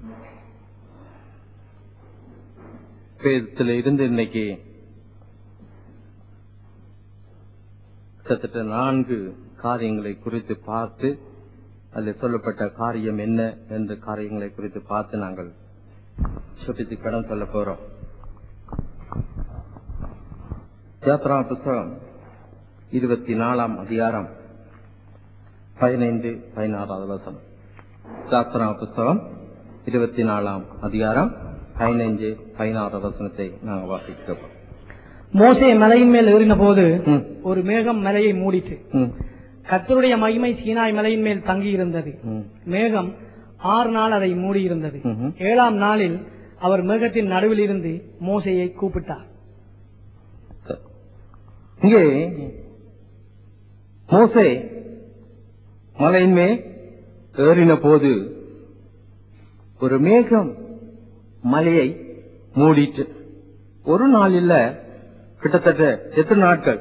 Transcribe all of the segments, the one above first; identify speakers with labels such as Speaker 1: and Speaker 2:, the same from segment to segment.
Speaker 1: வேதத்துல இருந்து இன்னைக்கு கிட்டத்தட்ட நான்கு காரியங்களை குறித்து பார்த்து அதில் சொல்லப்பட்ட காரியம் என்ன என்ற காரியங்களை குறித்து பார்த்து நாங்கள் சுட்டித்து கடன் சொல்ல போறோம் யாத்ரா புஸ்தகம் இருபத்தி நாலாம் அதிகாரம் பதினைந்து பதினாறாவது வசனம் யாத்ரா புஸ்தகம் இருபத்தி நாலாம் அதிகாரம் பதினைஞ்சு பதினாறு வசனத்தை நாங்கள் வாசிக்கிறோம்
Speaker 2: மோசே மலையின் மேல் ஏறின போது
Speaker 1: ம்.
Speaker 2: ஒரு மேகம் மலையை மூடிட்டு
Speaker 1: ம்,
Speaker 2: கர்த்தருடைய மகிமை சீனாய் மலையின் மேல் தங்கியிருந்தது
Speaker 1: ம்,
Speaker 2: மேகம் ஆறு நாள் அதை மூடியிருந்தது
Speaker 1: ம்ஹும்.
Speaker 2: ஏழாம் நாளில் அவர் மேகத்தின் நடுவில் இருந்து மோசேயை கூப்பிட்டார்
Speaker 1: சரி. இங்கே மோசே மலையின் மேல் ஏறின போது ஒரு மேகம் மலையை மூடிட்டு ஒரு நாள் இல்ல கிட்டத்தட்ட எத்தனை நாட்கள்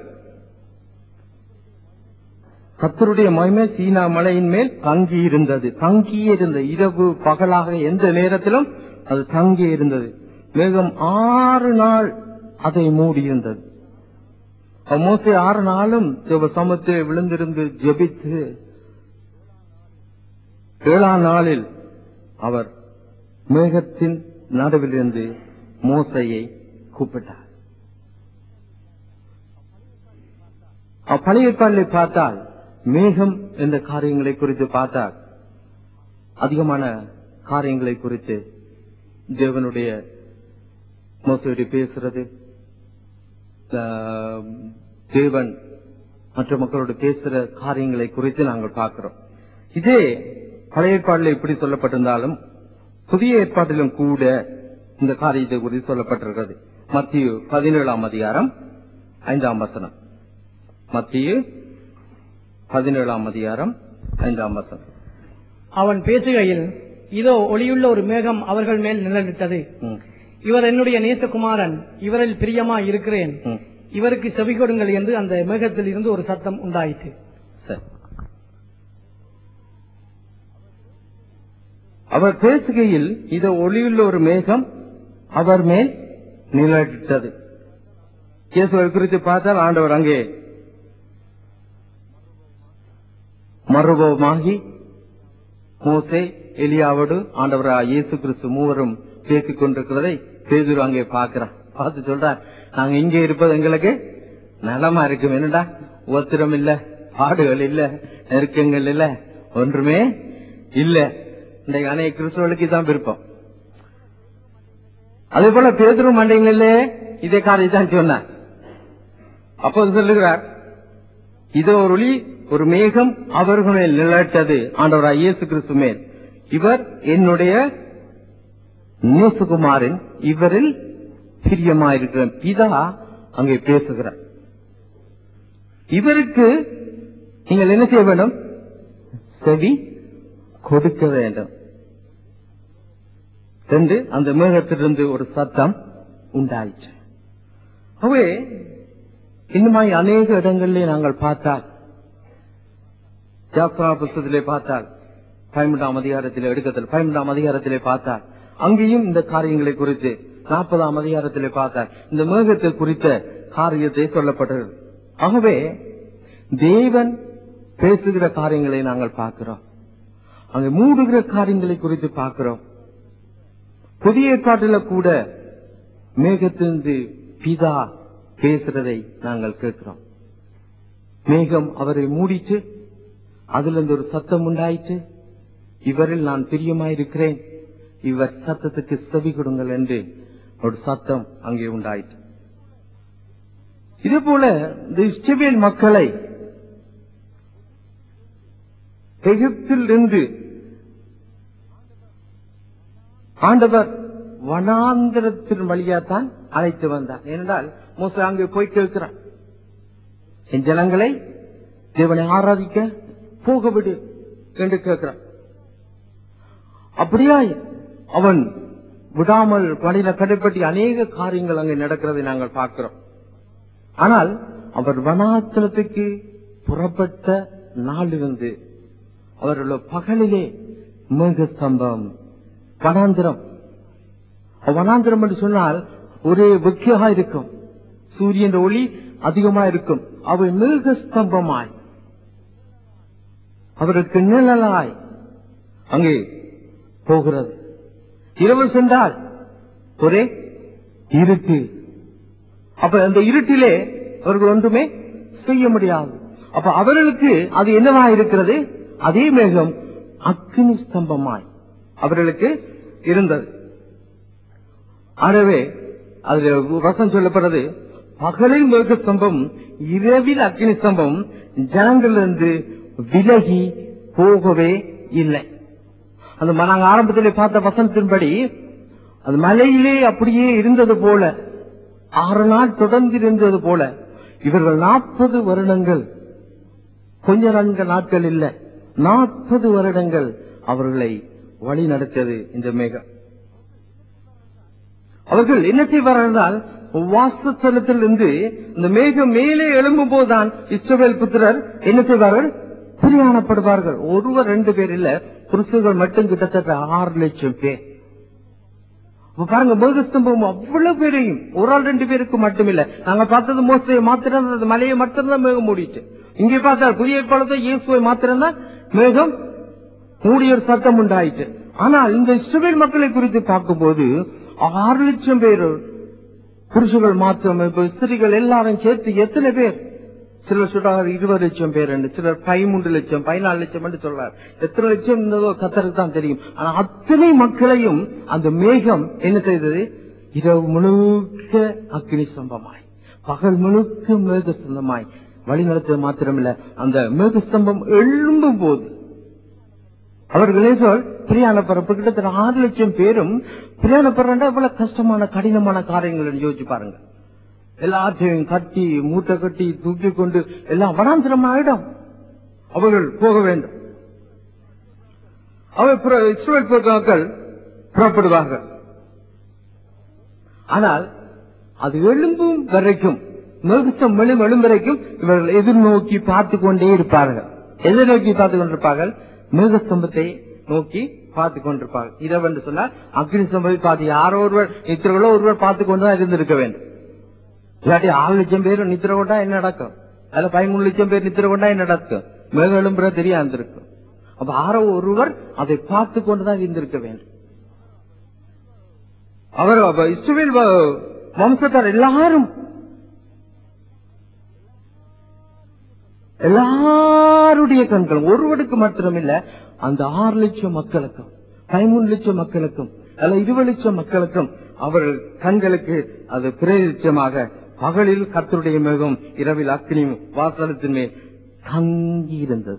Speaker 1: கத்தருடைய மகிமை சீனா மலையின் மேல் தங்கி இருந்தது தங்கியே இருந்த இரவு பகலாக எந்த நேரத்திலும் அது தங்கி இருந்தது மேகம் ஆறு நாள் அதை மூடி இருந்தது அப்ப மோசே ஆறு நாளும் தேவ சமத்தில் விழுந்திருந்து ஜெபித்து ஏழாம் நாளில் அவர் மேகத்தின் நடுவிலிருந்து மோசையை கூப்பிட்டார் அப்பழைய ஏற்பாட்டிலே பார்த்தால் மேகம் என்ற காரியங்களை குறித்து பார்த்தால் அதிகமான காரியங்களை குறித்து தேவனுடைய மோசையோடு பேசுறது ஆஹ், தேவன் மற்ற மக்களோடு பேசுற காரியங்களை குறித்து நாங்கள் பார்க்கிறோம் இதே பழைய ஏற்பாட்டில் இப்படி சொல்லப்பட்டிருந்தாலும் புதிய ஏற்பாட்டிலும் கூட இந்த காரியத்தை குறித்து சொல்லப்பட்டிருக்கிறது மத்திய பதினேழாம் அதிகாரம் ஐந்தாம் வசனம் மத்திய பதினேழாம் அதிகாரம் ஐந்தாம் வசனம்
Speaker 2: அவன் பேசுகையில் இதோ ஒளியுள்ள ஒரு மேகம் அவர்கள் மேல் நிழலிட்டது
Speaker 1: ம்,
Speaker 2: இவர் என்னுடைய நேசகுமாரன் இவரில் பிரியமா இருக்கிறேன்
Speaker 1: ம்.
Speaker 2: இவருக்கு செவி கொடுங்கள் என்று அந்த மேகத்தில் இருந்து ஒரு சத்தம் உண்டாயிற்று
Speaker 1: சரி அவர் பேசுகையில் இது ஒளியுள்ள ஒரு மேகம் அவர் மேல் நிழலிட்டது இயேசுவை குறித்து பார்த்தால் ஆண்டவர் அங்கே மறுபவமாகி மோசே எலியாவோடு ஆண்டவரா இயேசு கிறிஸ்து மூவரும் பேசிக் கொண்டிருக்கிறதை பேதுரு அங்கே பார்க்கிறார் பார்த்து சொல்றார் நாங்க இங்கே இருப்பது எங்களுக்கு நலமா இருக்கும் என்னடா உத்திரம் இல்ல பாடுகள் இல்ல நெருக்கங்கள் இல்ல ஒன்றுமே இல்ல இன்றைக்கு அநேக கிறிஸ்துவர்களுக்கு தான் விருப்பம் அதே போல பேதுரு மண்டைங்களே இதே காரியத்தான் சொன்னார் அப்போது சொல்லுகிறார் இதோ ஒரு ஒளி ஒரு மேகம் அவர்கள் மேல் நிழலிட்டது ஆண்டவராய் இயேசு கிறிஸ்து மேல் இவர் என்னுடைய நேசுகுமாரின் இவரில் பிரியமாயிருக்கிற பிதா அங்கே பேசுகிறார் இவருக்கு நீங்கள் என்ன செய்ய வேண்டும் செவி கொடுக்க வேண்டும் என்று அந்த மேகத்திலிருந்து ஒரு சத்தம் உண்டாயிற்று அவே இன்னுமாய் அநேக இடங்களிலே நாங்கள் பார்த்தால் யாத்ரா புஸ்தகத்திலே பார்த்தால் பதிமூன்றாம் அதிகாரத்திலே எடுக்கத்தில் பதிமூன்றாம் அதிகாரத்திலே பார்த்தால் அங்கேயும் இந்த காரியங்களை குறித்து நாற்பதாம் அதிகாரத்திலே பார்த்தால் இந்த மேகத்தை குறித்த காரியத்தை சொல்லப்பட்டது ஆகவே தேவன் பேசுகிற காரியங்களை நாங்கள் பார்க்கிறோம் அங்கே மூடுகிற காரியங்களை குறித்து பார்க்கிறோம் புதிய ஏற்பாட்டில கூட மேகத்திலிருந்து பிதா பேசுறதை நாங்கள் கேட்கிறோம் மேகம் அவரை மூடிட்டு அதிலிருந்து ஒரு சத்தம் உண்டாயிற்று இவரில் நான் பிரியமாயிருக்கிறேன் இவர் சத்தத்துக்கு செவி கொடுங்கள் என்று ஒரு சத்தம் அங்கே உண்டாயிற்று இதே போல இந்த இஸ்ரவேல் மக்களை எகிப்தில் இருந்து ஆண்டவர் வனாந்திரத்தின் வழியாத்தான் அழைத்து வந்தார் ஏனென்றால் மோச அங்கே போய் கேட்கிறான் என் ஜனங்களை தேவனை ஆராதிக்க போக விடு என்று கேட்கிறான் அப்படியாய் அவன் விடாமல் பணியில கடைப்பட்டி அநேக காரியங்கள் அங்கே நடக்கிறதை நாங்கள் பார்க்கிறோம் ஆனால் அவர் வனாத்தலத்துக்கு புறப்பட்ட நாளிலிருந்து அவர்களோட பகலிலே மேக ஸ்தம்பம் வனாந்திரம் வனாந்திரம் என்று சொன்னால் ஒரே வெக்கையாக இருக்கும் சூரியன் ஒளி அதிகமா இருக்கும் அவை மிருக ஸ்தம்பமாய் அவருக்கு நிழலாய் அங்கே போகிறது இரவு சென்றால் ஒரே இருட்டு அப்ப அந்த இருட்டிலே அவர்கள் ஒன்றுமே செய்ய முடியாது அப்ப அவர்களுக்கு அது என்னவா இருக்கிறது அதே மேகம் அக்னி ஸ்தம்பமாய் அவர்களுக்கு இருந்தது ஆகவே அதுல வசம் சொல்லப்படுறது பகலில் மேக ஸ்தம்பம் இரவில் அக்னி ஸ்தம்பம் ஜனங்களிலிருந்து விலகி போகவே இல்லை அந்த ம- நாங்க ஆரம்பத்திலே பார்த்த வசனத்தின்படி அது மலையிலே அப்படியே இருந்தது போல ஆறு நாள் தொடர்ந்து இருந்தது போல இவர்கள் நாற்பது வருடங்கள் கொஞ்ச நான்கு நாட்கள் இல்ல நாற்பது வருடங்கள் அவர்களை வழி நடத்தியது இந்த மேகம் அவர்கள் என்ன செய்வார்கள் என்றால் வாசஸ்தலத்திலிருந்து இந்த மேகம் மேலே எழும்பும் போதுதான் இஸ்ரவேல் புத்திரர் என்ன செய்வார்கள் பிரியாணப்படுவார்கள் ஒருவர் ரெண்டு பேர் இல்ல புருஷர்கள் மட்டும் கிட்டத்தட்ட ஆறு லட்சம் பேர் அப்ப பாருங்க மேகஸ்தம்பம் அவ்வளவு பேரையும் ஒரு ஆள் ரெண்டு பேருக்கு மட்டும் இல்ல நாங்க பார்த்தது மோசையை மாத்திரம் அந்த மலையை மாத்திரம் மேகம் மூடிட்டு இங்கே பார்த்தா புதிய ஏற்பாடு இயேசுவை மாத்திரம் தான் மேகம் மூடிய ஒரு சத்தம் உண்டாயிற்று ஆனால் இந்த இஸ்ரவேல் மக்களை குறித்து பார்க்கும்போது ஆறு லட்சம் பேர் புருஷர்கள் மாத்திரம் இப்ப ஸ்திரீகள் எல்லாரும் சேர்த்து எத்தனை பேர் சிலர் சொல்றாங்க இருபது லட்சம் பேர் என்று சிலர் பதிமூன்று லட்சம் பதினாலு லட்சம் என்று சொல்றார் எத்தனை லட்சம் இருந்ததோ கத்தருக்கு தான் தெரியும் ஆனா அத்தனை மக்களையும் அந்த மேகம் என்ன செய்தது இரவு முழுக்க அக்னி ஸ்தம்பமாய் பகல் முழுக்க மேக ஸ்தம்பமாய் வழி நடத்தது மாத்திரமில்ல அந்த மேக ஸ்தம்பம் எழும்பும் போது அவர்களே சொல் பிரியாண பரப்பு கிட்டத்தட்ட ஆறு லட்சம் பேரும் பிரியாண பரண்டா இவ்வளவு கஷ்டமான கடினமான காரியங்கள் யோசிச்சு பாருங்க எல்லாத்தையும் கட்டி மூட்டை கட்டி தூக்கி கொண்டு எல்லாம் வனாந்திரமான இடம் அவர்கள் போக வேண்டும் அவர் புற- இஸ்ரவேல் மக்கள் புறப்படுவார்கள் ஆனால் அது எழும்பும் வரைக்கும் மேகஸ்தம் எழும் எழும் வரைக்கும் இவர்கள் எதிர்நோக்கி பார்த்து கொண்டே இருப்பார்கள் எதிர்நோக்கி பார்த்து கொண்டிருப்பார்கள் மேகஸ்தம்பத்தை நோக்கி பார்த்து கொண்டிருப்பார்கள் இரவு என்று சொன்னால் அக்னி ஸ்தம்பத்தை பார்த்து யாரோ ஒருவர் நித்திரர்களோ ஒருவர் பார்த்து கொண்டுதான் இருந்திருக்க வேண்டும் இல்லாட்டி ஆறு லட்சம் பேர் நித்திர கொண்டா என்ன நடக்கும் அதுல பதிமூணு லட்சம் பேர் நித்திர கொண்டா என்ன நடக்கும் மேக எழும்புற தெரியாது இருக்கும் அப்ப ஆரோ ஒருவர் அதை பார்த்து கொண்டுதான் இருந்திருக்க வேண்டும் அவர் அப்ப இஸ்ரவேல் வ- வம்சத்தார் எல்லாரும் எல்லாருடைய கண்களும் ஒருவருக்கு மாத்திரமில்ல அந்த ஆறு லட்சம் மக்களுக்கும் பதிமூணு லட்சம் மக்களுக்கும் அல்ல இருபது லட்சம் மக்களுக்கும் அவர்கள் கண்களுக்கு அது பிரதிச்சமாக பகலில் கர்த்தருடைய மேகம் இரவில் அக்னியும் வாசலத்தின் மேல் தங்கி இருந்தது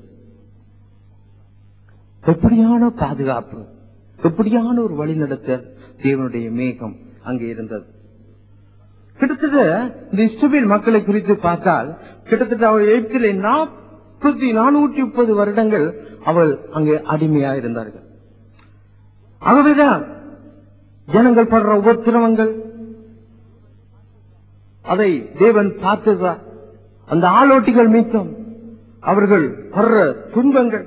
Speaker 1: எப்படியான பாதுகாப்பு எப்படியான ஒரு வழிநடத்த தேவனுடைய மேகம் அங்கே இருந்தது கிட்டத்தட்ட இந்த இஸ்ரவேல் மக்களை குறித்து பார்த்தால் கிட்டத்தட்ட அவள் எகிப்திலே நாற்பத்தி நானூற்றி முப்பது வருடங்கள் அவள் அங்கே அடிமையா இருந்தார்கள் ஆகவேதான் ஜனங்கள் படுற உபத்திரவங்கள் அதை தேவன் பார்த்துகிறார் அந்த ஆளோட்டிகள் மீட்டும் அவர்கள் படுற துன்பங்கள்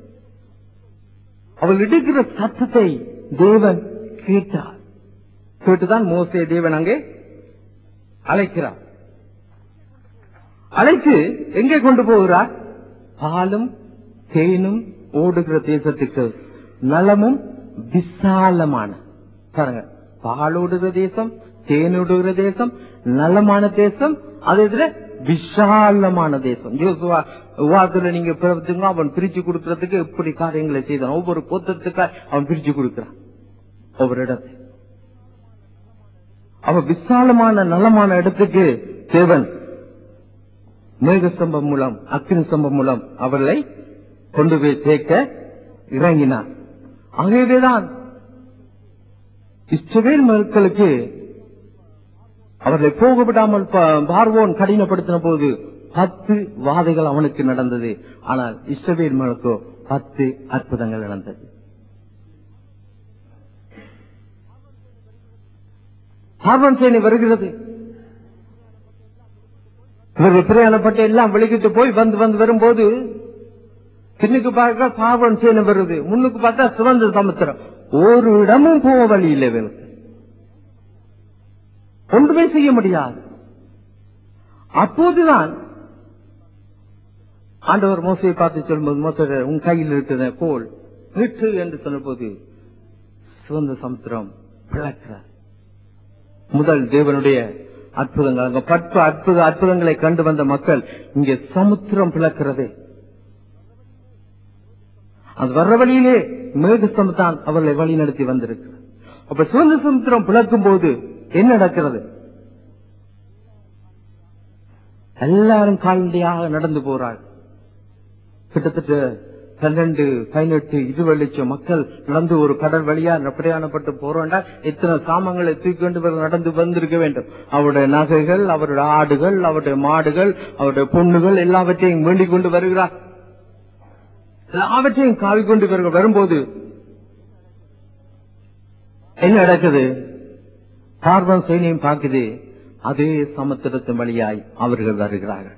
Speaker 1: அவள் இடுகிற சத்தத்தை தேவன் கேட்டார் கேட்டுதான் மோசே தேவன் அங்கே அழைக்கிறார் அழைத்து எங்கே கொண்டு போகிறார் பாலும் தேனும் ஓடுகிற தேசத்துக்கு நலமும் விசாலமான பாருங்க பால் ஓடுகிற தேசம் தேன் ஓடுகிற தேசம் நலமான தேசம் அதே இதுல விசாலமான தேசம் யோசுவா விவாதத்துல நீங்க பிறத்துங்க அவன் பிரிச்சு கொடுக்கறதுக்கு எப்படி காரியங்களை செய்தான் ஒவ்வொரு கோத்திரத்துக்காக அவன் பிரிச்சு கொடுக்கிறான் ஒவ்வொரு இடத்தை அவன் விசாலமான நலமான இடத்துக்கு தேவன் மேகஸ்தம்பம் மூலம் அக்னி ஸ்தம்பம் மூலம் அவர்களை கொண்டு போய் சேர்க்க இறங்கினார் ஆகவேதான் இஸ்ரவேல் மக்களுக்கு அவர்களை போக விடாமல் ப- பார்வோன் கடினப்படுத்தின போது பத்து வாதைகள் அவனுக்கு நடந்தது ஆனால் இஸ்ரவேல் மக்களுக்கோ பத்து அற்புதங்கள் நடந்தது பார்வன் சேனை வருகிறது இவர்கள் பிரயாணப்பட்டு எல்லாம் வெளிக்கிட்டு போய் வந்து வந்து வரும்போது பின்னுக்கு பார்க்க பார்வன் சேனை வருது முன்னுக்கு பார்த்தா சிவந்த சமுத்திரம் ஒரு இடமும் போக வழி இல்லை இவனுக்கு ஒன்றுமே செய்ய முடியாது அப்போதுதான் ஆண்டவர் மோசையை பார்த்து சொல்லும்போது மோசே உன் கையில் இருக்கிற கோல் நீட்டு என்று சொன்னபோது சிவந்த சமுத்திரம் பிளக்கிறார் முதல் தேவனுடைய அற்புதங்கள் அங்க பற்ப அற்புத அற்புதங்களை கண்டு வந்த மக்கள் இங்கே சமுத்திரம் பிளக்கிறது அது வர்ற வழியிலே மேகஸ்தம் தான் அவர்களை வழி நடத்தி வந்திருக்கிறது அப்ப சிவந்த சமுத்திரம் பிளக்கும் போது என்ன நடக்கிறது எல்லாரும் கால்நடையாக நடந்து போறாள் கிட்டத்தட்ட பன்னெண்டு பதினெட்டு இருபது லட்சம் மக்கள் நடந்து ஒரு கடல் வழியா பிரயாணப்பட்டு போறோம்டா எத்தனை சாமான்களை தூக்கி கொண்டு இவர் நடந்து வந்திருக்க வேண்டும் அவருடைய நகைகள் அவருடைய ஆடுகள் அவருடைய மாடுகள் அவருடைய பொண்ணுகள் எல்லாவற்றையும் வேண்டிக் கொண்டு வருகிறார் எல்லாவற்றையும் காவி கொண்டு இவர்கள் வரும்போது என்ன நடக்குது பார்வன் சைனியம் பார்க்குது அதே சமுத்திரத்தின் வழியாய் அவர்கள் வருகிறார்கள்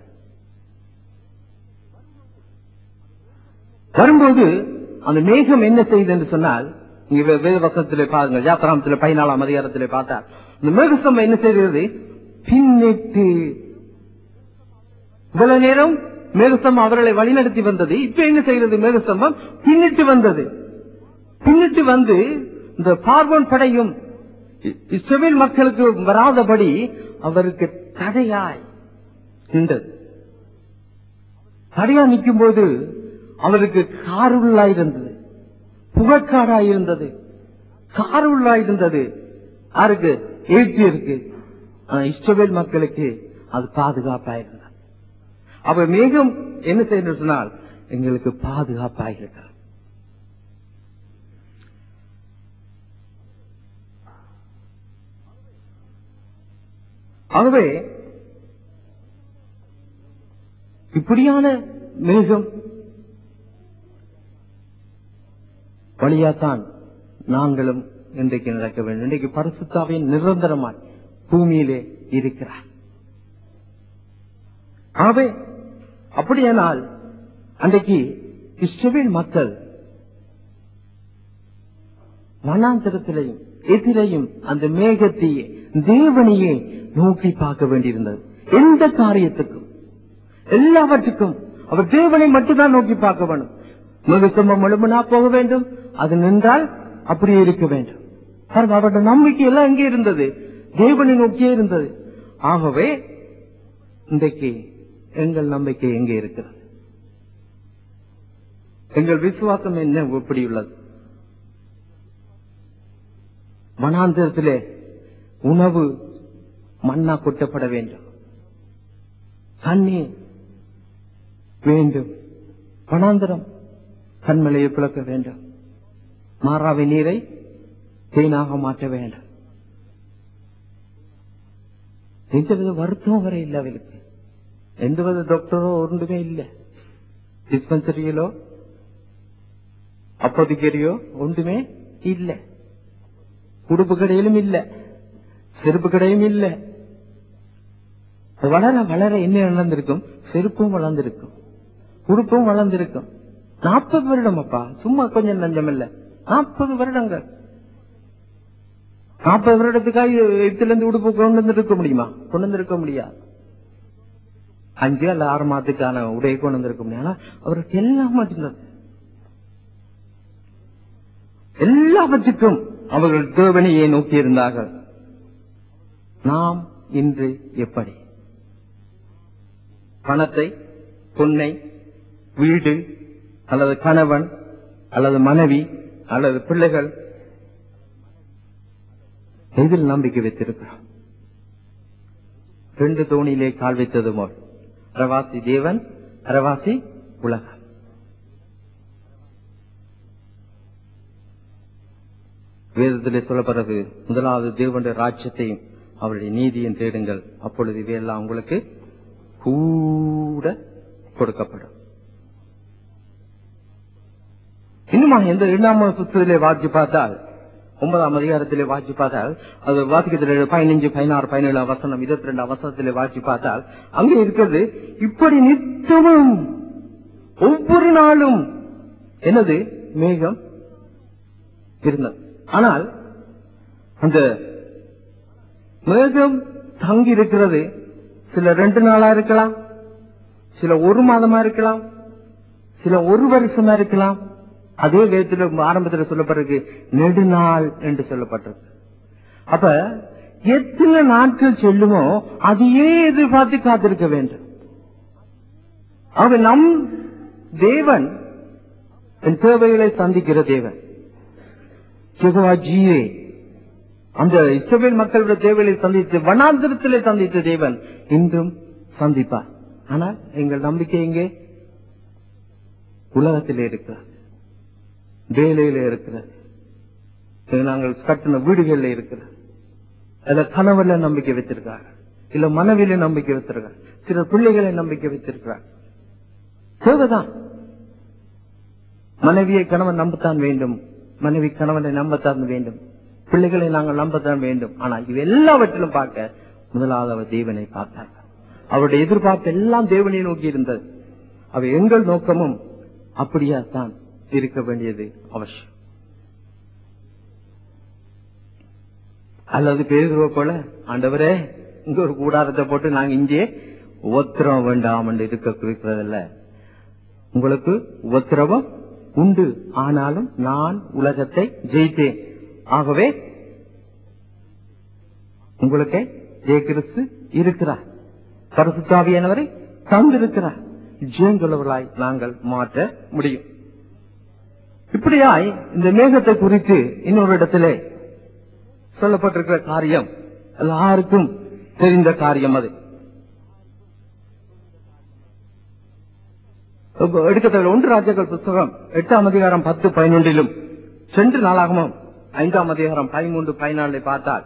Speaker 1: வரும்போது அந்த மேகம் என்ன செய்யுது என்று சொன்னால் நீங்க வே- வேத வசனத்திலே பாருங்கள் யாத்திராமத்திலே பதினாலாம் அதிகாரத்திலே பார்த்தா இந்த மேகஸ்தம்பம் என்ன செய்கிறது பின்னிட்டு இவ்வளவு நேரம் மேகஸ்தம்பம் அவர்களை வழிநடத்தி வந்தது இப்ப என்ன செய்கிறது மேகஸ்தம்பம் பின்னிட்டு வந்தது பின்னிட்டு வந்து இந்த பார்வோன் படையும் இ- இஸ்ரவேல் மக்களுக்கு வராதபடி அவருக்கு தடையாய் நின்றது தடையா நிற்கும் போது அவருக்கு காருள்ளாய் இருந்தது புகைக்காடாய் இருந்தது காருள்ளாய் இருந்தது யாருக்கு எழுச்சி இருக்கு ஆனா இஸ்ரவேல் மக்களுக்கு அது பாதுகாப்பா இருந்தது அவ மேகம் என்ன செய்யணும் சொன்னால் எங்களுக்கு பாதுகாப்பாக இருக்கிறது ஆகவே இப்படியான மேகம் வழியாத்தான் நாங்களும் இன்றைக்கு நடக்க வேண்டும் இன்றைக்கு பரிசுத்தாவின் நிரந்தரமாய் பூமியிலே இருக்கிறார் ஆகவே அப்படியானால் அன்றைக்கு இஸ்ரவேல் மக்கள் மனாந்தரத்திலையும் எதிரையும் அந்த மேகத்தையே தேவனையே நோக்கி பார்க்க வேண்டியிருந்தது எந்த காரியத்துக்கும் எல்லாவற்றுக்கும் அவர் தேவனை மட்டும்தான் நோக்கி பார்க்க வேண்டும் மிகசம்பம் எழுமனா போக வேண்டும் அது நின்றால் அப்படியே இருக்க வேண்டும் பாருங்க, அவருடைய நம்பிக்கை எல்லாம் எங்கே இருந்தது தேவனை நோக்கியே இருந்தது ஆகவே இன்றைக்கு எங்கள் நம்பிக்கை எங்கே இருக்கிறது எங்கள் விசுவாசம் என்ன எப்படி உள்ளது வனாந்திரத்திலே உணவு மண்ணா கொட்டப்பட வேண்டும் தண்ணீர் வேண்டும் வனாந்திரம் கண்மலையை பிளக்க வேண்டும் மாறாவை நீரை தேனாக மாற்ற வேண்டும் எந்தவித வருத்தம் வரை இல்லை அவளுக்கு எந்தவித டாக்டரோ ஒன்றுமே இல்லை டிஸ்பென்சரியிலோ அப்போதிக்கரியோ ஒன்றுமே இல்லை உடுப்பு கடையிலும் இல்ல செருப்பு கடையும் இல்ல அது வளர வளர என்ன நடந்திருக்கும் செருப்பும் வளர்ந்திருக்கும் உடுப்பும் வளர்ந்திருக்கும் நாற்பது வருடம் அப்பா சும்மா கொஞ்சம் நஞ்சம் இல்ல நாற்பது வருடங்கள் நாற்பது வருடத்துக்காக இடத்துல இருந்து உடுப்பு கொண்டு வந்து இருக்க முடியுமா கொண்டு வந்து இருக்க முடியாது அஞ்சு அல்ல ஆறு மாதத்துக்கான உடையை கொண்டு வந்திருக்க முடியும் ஆனா அவருக்கு எல்லாம் இருந்தது எல்லாவற்றுக்கும் அவர்கள் தேவனையே நோக்கி இருந்தார்கள் நாம் இன்று எப்படி பணத்தை பொன்னை வீடு அல்லது கணவன் அல்லது மனைவி அல்லது பிள்ளைகள் எதில் நம்பிக்கை வைத்திருக்கிறோம் ரெண்டு தோணியிலே கால் வைத்தது போல் அரவாசி தேவன் அரவாசி உலகம் வேதத்திலே சொல்லப்படுறது முதலாவது தேவனுடைய ராஜ்யத்தையும் அவருடைய நீதியும் தேடுங்கள் அப்பொழுது இவையெல்லாம் உங்களுக்கு கூட கொடுக்கப்படும் இன்னுமா எந்த இரண்டாம் புத்தகத்திலே வாசி பார்த்தால் ஒன்பதாம் அதிகாரத்திலே வாசி பார்த்தால் அது வாசிக்கத்தில் பதினஞ்சு பதினாறு பதினேழு வசனம் இருபத்தி ரெண்டு வசனத்திலே வாசி பார்த்தால் அங்கே இருக்கிறது இப்படி நித்தமும் ஒவ்வொரு நாளும் என்னது மேகம் இருந்தது ஆனால் அந்த மேகம் தங்கி இருக்கிறது சில ரெண்டு நாளா இருக்கலாம் சில ஒரு மாதமா இருக்கலாம் சில ஒரு வருஷமா இருக்கலாம் அதே வேதத்துல ஆரம்பத்தில் சொல்லப்பட்டிருக்கு நெடுநாள் என்று சொல்லப்பட்டிருக்கு அப்ப எத்தனை நாட்கள் செல்லுமோ அதையே எதிர்பார்த்து காத்திருக்க வேண்டும் அவன் நம் தேவன் என் தேவைகளை சந்திக்கிற தேவன் ஜெகவா ஜீவே அந்த இஸ்ரவேல் மக்களுடைய தேவைகளை சந்தித்து வனாந்திரத்திலே சந்தித்த தேவன் இன்றும் சந்திப்பார் ஆனால் எங்கள் நம்பிக்கை எங்கே உலகத்திலே இருக்கிறது வேலையில இருக்கிறது இது நாங்கள் கட்டின வீடுகளில் இருக்கிறது அதுல கணவர்ல நம்பிக்கை வைத்திருக்கார்கள் இல்ல மனைவியில நம்பிக்கை வைத்திருக்கார் சில பிள்ளைகளை நம்பிக்கை வைத்திருக்கிறார் தேவைதான் மனைவியை கணவன் நம்பத்தான் வேண்டும் மனைவி கணவனை நம்பத்தான் வேண்டும் பிள்ளைகளை நாங்கள் நம்பத்தான் வேண்டும் ஆனால் இவை எல்லாவற்றிலும் பார்க்க முதலாவது அவர் தேவனை பார்த்தார் அவருடைய எதிர்பார்ப்பு எல்லாம் தேவனை நோக்கி இருந்தது அவ எங்கள் நோக்கமும் அப்படியா தான் இருக்க வேண்டியது அவசியம் அல்லது பேருவ போல ஆண்டவரே இங்க ஒரு கூடாரத்தை போட்டு நாங்க இங்கே உபத்திரம் வேண்டாம் என்று இருக்க குறிக்கிறதில்ல உங்களுக்கு உபத்திரவம் உண்டு ஆனாலும் நான் உலகத்தை ஜெயித்தேன் ஆகவே உங்களுக்கு ஜெய கிறிஸ்து இருக்கிறார் பரிசுத்தாவியானவரை தந்திருக்கிறார் ஜெயங்குள்ளவர்களாய் நாங்கள் மாற்ற முடியும் இப்படியாய் இந்த மேகத்தை குறித்து இன்னொரு இடத்திலே சொல்லப்பட்டிருக்கிற காரியம் எல்லாருக்கும் தெரிந்த காரியம் அது இப்ப எடுக்கத்தக்க ஒன்று ராஜாக்கள் புஸ்தகம் எட்டாம் அதிகாரம் பத்து பதினொன்றிலும் சென்று நாளாகமும் ஐந்தாம் அதிகாரம் பதிமூன்று பதினாலை பார்த்தால்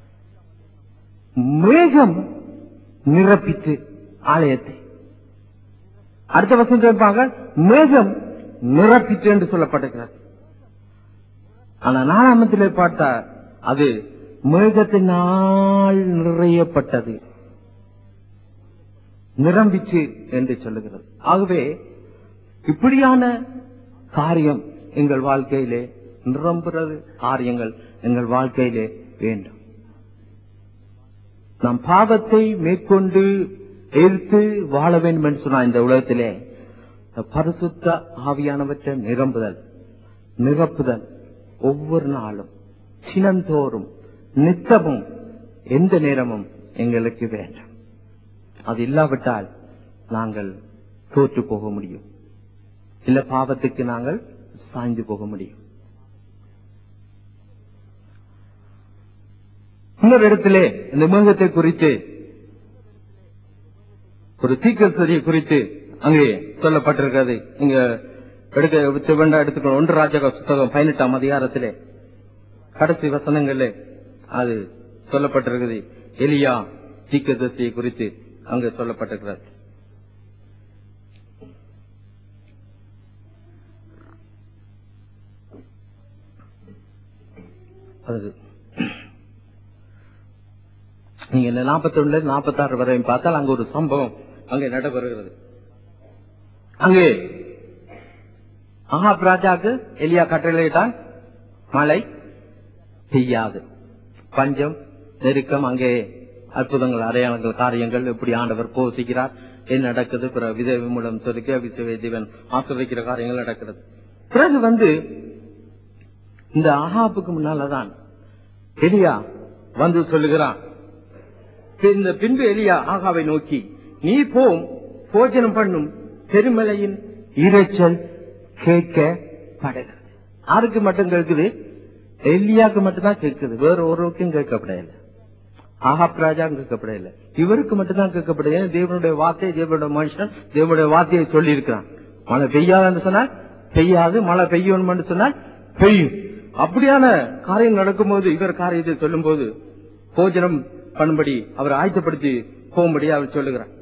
Speaker 1: மேகம் நிரப்பித்து ஆலயத்தை அடுத்த வசனத்திற்காக மேகம் நிரப்பிற்று என்று சொல்லப்பட்டிருக்கிறது ஆனா நாலாமத்திலே பார்த்தா அது மேகத்தினால் நிறையப்பட்டது நிரம்பிச்சு என்று சொல்லுகிறது ஆகவே இப்படியான காரியம் எங்கள் வாழ்க்கையிலே நிரம்புறது காரியங்கள் எங்கள் வாழ்க்கையிலே வேண்டும் நாம் பாவத்தை மேற்கொண்டு எதிர்த்து வாழ வேண்டும் என்று சொன்ன இந்த உலகத்திலே இந்த பரிசுத்த ஆவியானவற்றை நிரம்புதல் நிரப்புதல் ஒவ்வொரு நாளும் சினந்தோறும் நித்தமும் எந்த நேரமும் எங்களுக்கு வேண்டும் அது இல்லாவிட்டால் நாங்கள் தோற்று போக முடியும் இல்ல பாவத்துக்கு நாங்கள் சாய்ந்து போக முடியும் இன்னொரு இடத்திலே இந்த மேகத்தை குறித்து ஒரு தீக்கசரியை குறித்து அங்கே சொல்லப்பட்டிருக்கிறது இங்க எடுக்க வேண்டாம் எடுத்துக்கணும் ஒன்று ராஜக புத்தகம் பதினெட்டாம் அதிகாரத்திலே கடைசி வசனங்கள்ல அது சொல்லப்பட்டிருக்குது எலியா தீக்கதரிசியை குறித்து அங்கு சொல்லப்பட்டிருக்கிறது அது நீங்க இந்த நாற்பத்தி ஒண்ணுல நாற்பத்தி ஆறு வரையும் பார்த்தால் அங்க ஒரு சம்பவம் அங்கே நடைபெறுகிறது அங்கே ஆஹாப் ராஜாக்கு எலியா கட்டளையிட்டான் மழை பெய்யாது பஞ்சம் நெருக்கம் அங்கே அற்புதங்கள் அடையாளங்கள் காரியங்கள் எப்படி ஆண்டவர் போசிக்கிறார் என்ன நடக்குது பிறகு விதவி மூலம் சொருக்க விசவை தேவன் ஆசிர்வதிக்கிற காரியங்கள் நடக்கிறது பிறகு வந்து இந்த ஆஹாப்புக்கு முன்னாலதான் எலியா வந்து சொல்லுகிறான் இந்த பின்பு எலியா ஆகாவை நோக்கி நீ போம் போஜனம் பண்ணும் பெருமலையின் இரைச்சல் கேட்கப்படுகிறது யாருக்கு மட்டும் கேட்குது எலியாக்கு மட்டும்தான் கேட்குது வேற ஒருவருக்கும் கேட்கப்படையில ஆஹாப் ராஜா கேட்கப்படையில இவருக்கு மட்டும்தான் கேட்கப்படையில தேவனுடைய வார்த்தை தேவனுடைய மனுஷன் தேவனுடைய வார்த்தையை சொல்லி இருக்கிறான் மழை பெய்யாதுன்னு சொன்னால் பெய்யாது மழை பெய்யும் சொன்னால் பெய்யும் அப்படியான காரியம் நடக்கும்போது இவர் காரியத்தை சொல்லும் போது போஜனம் பண்ணும்படி அவர் ஆயத்தப்படுத்தி போகும்படி அவர் சொல்லுகிறார்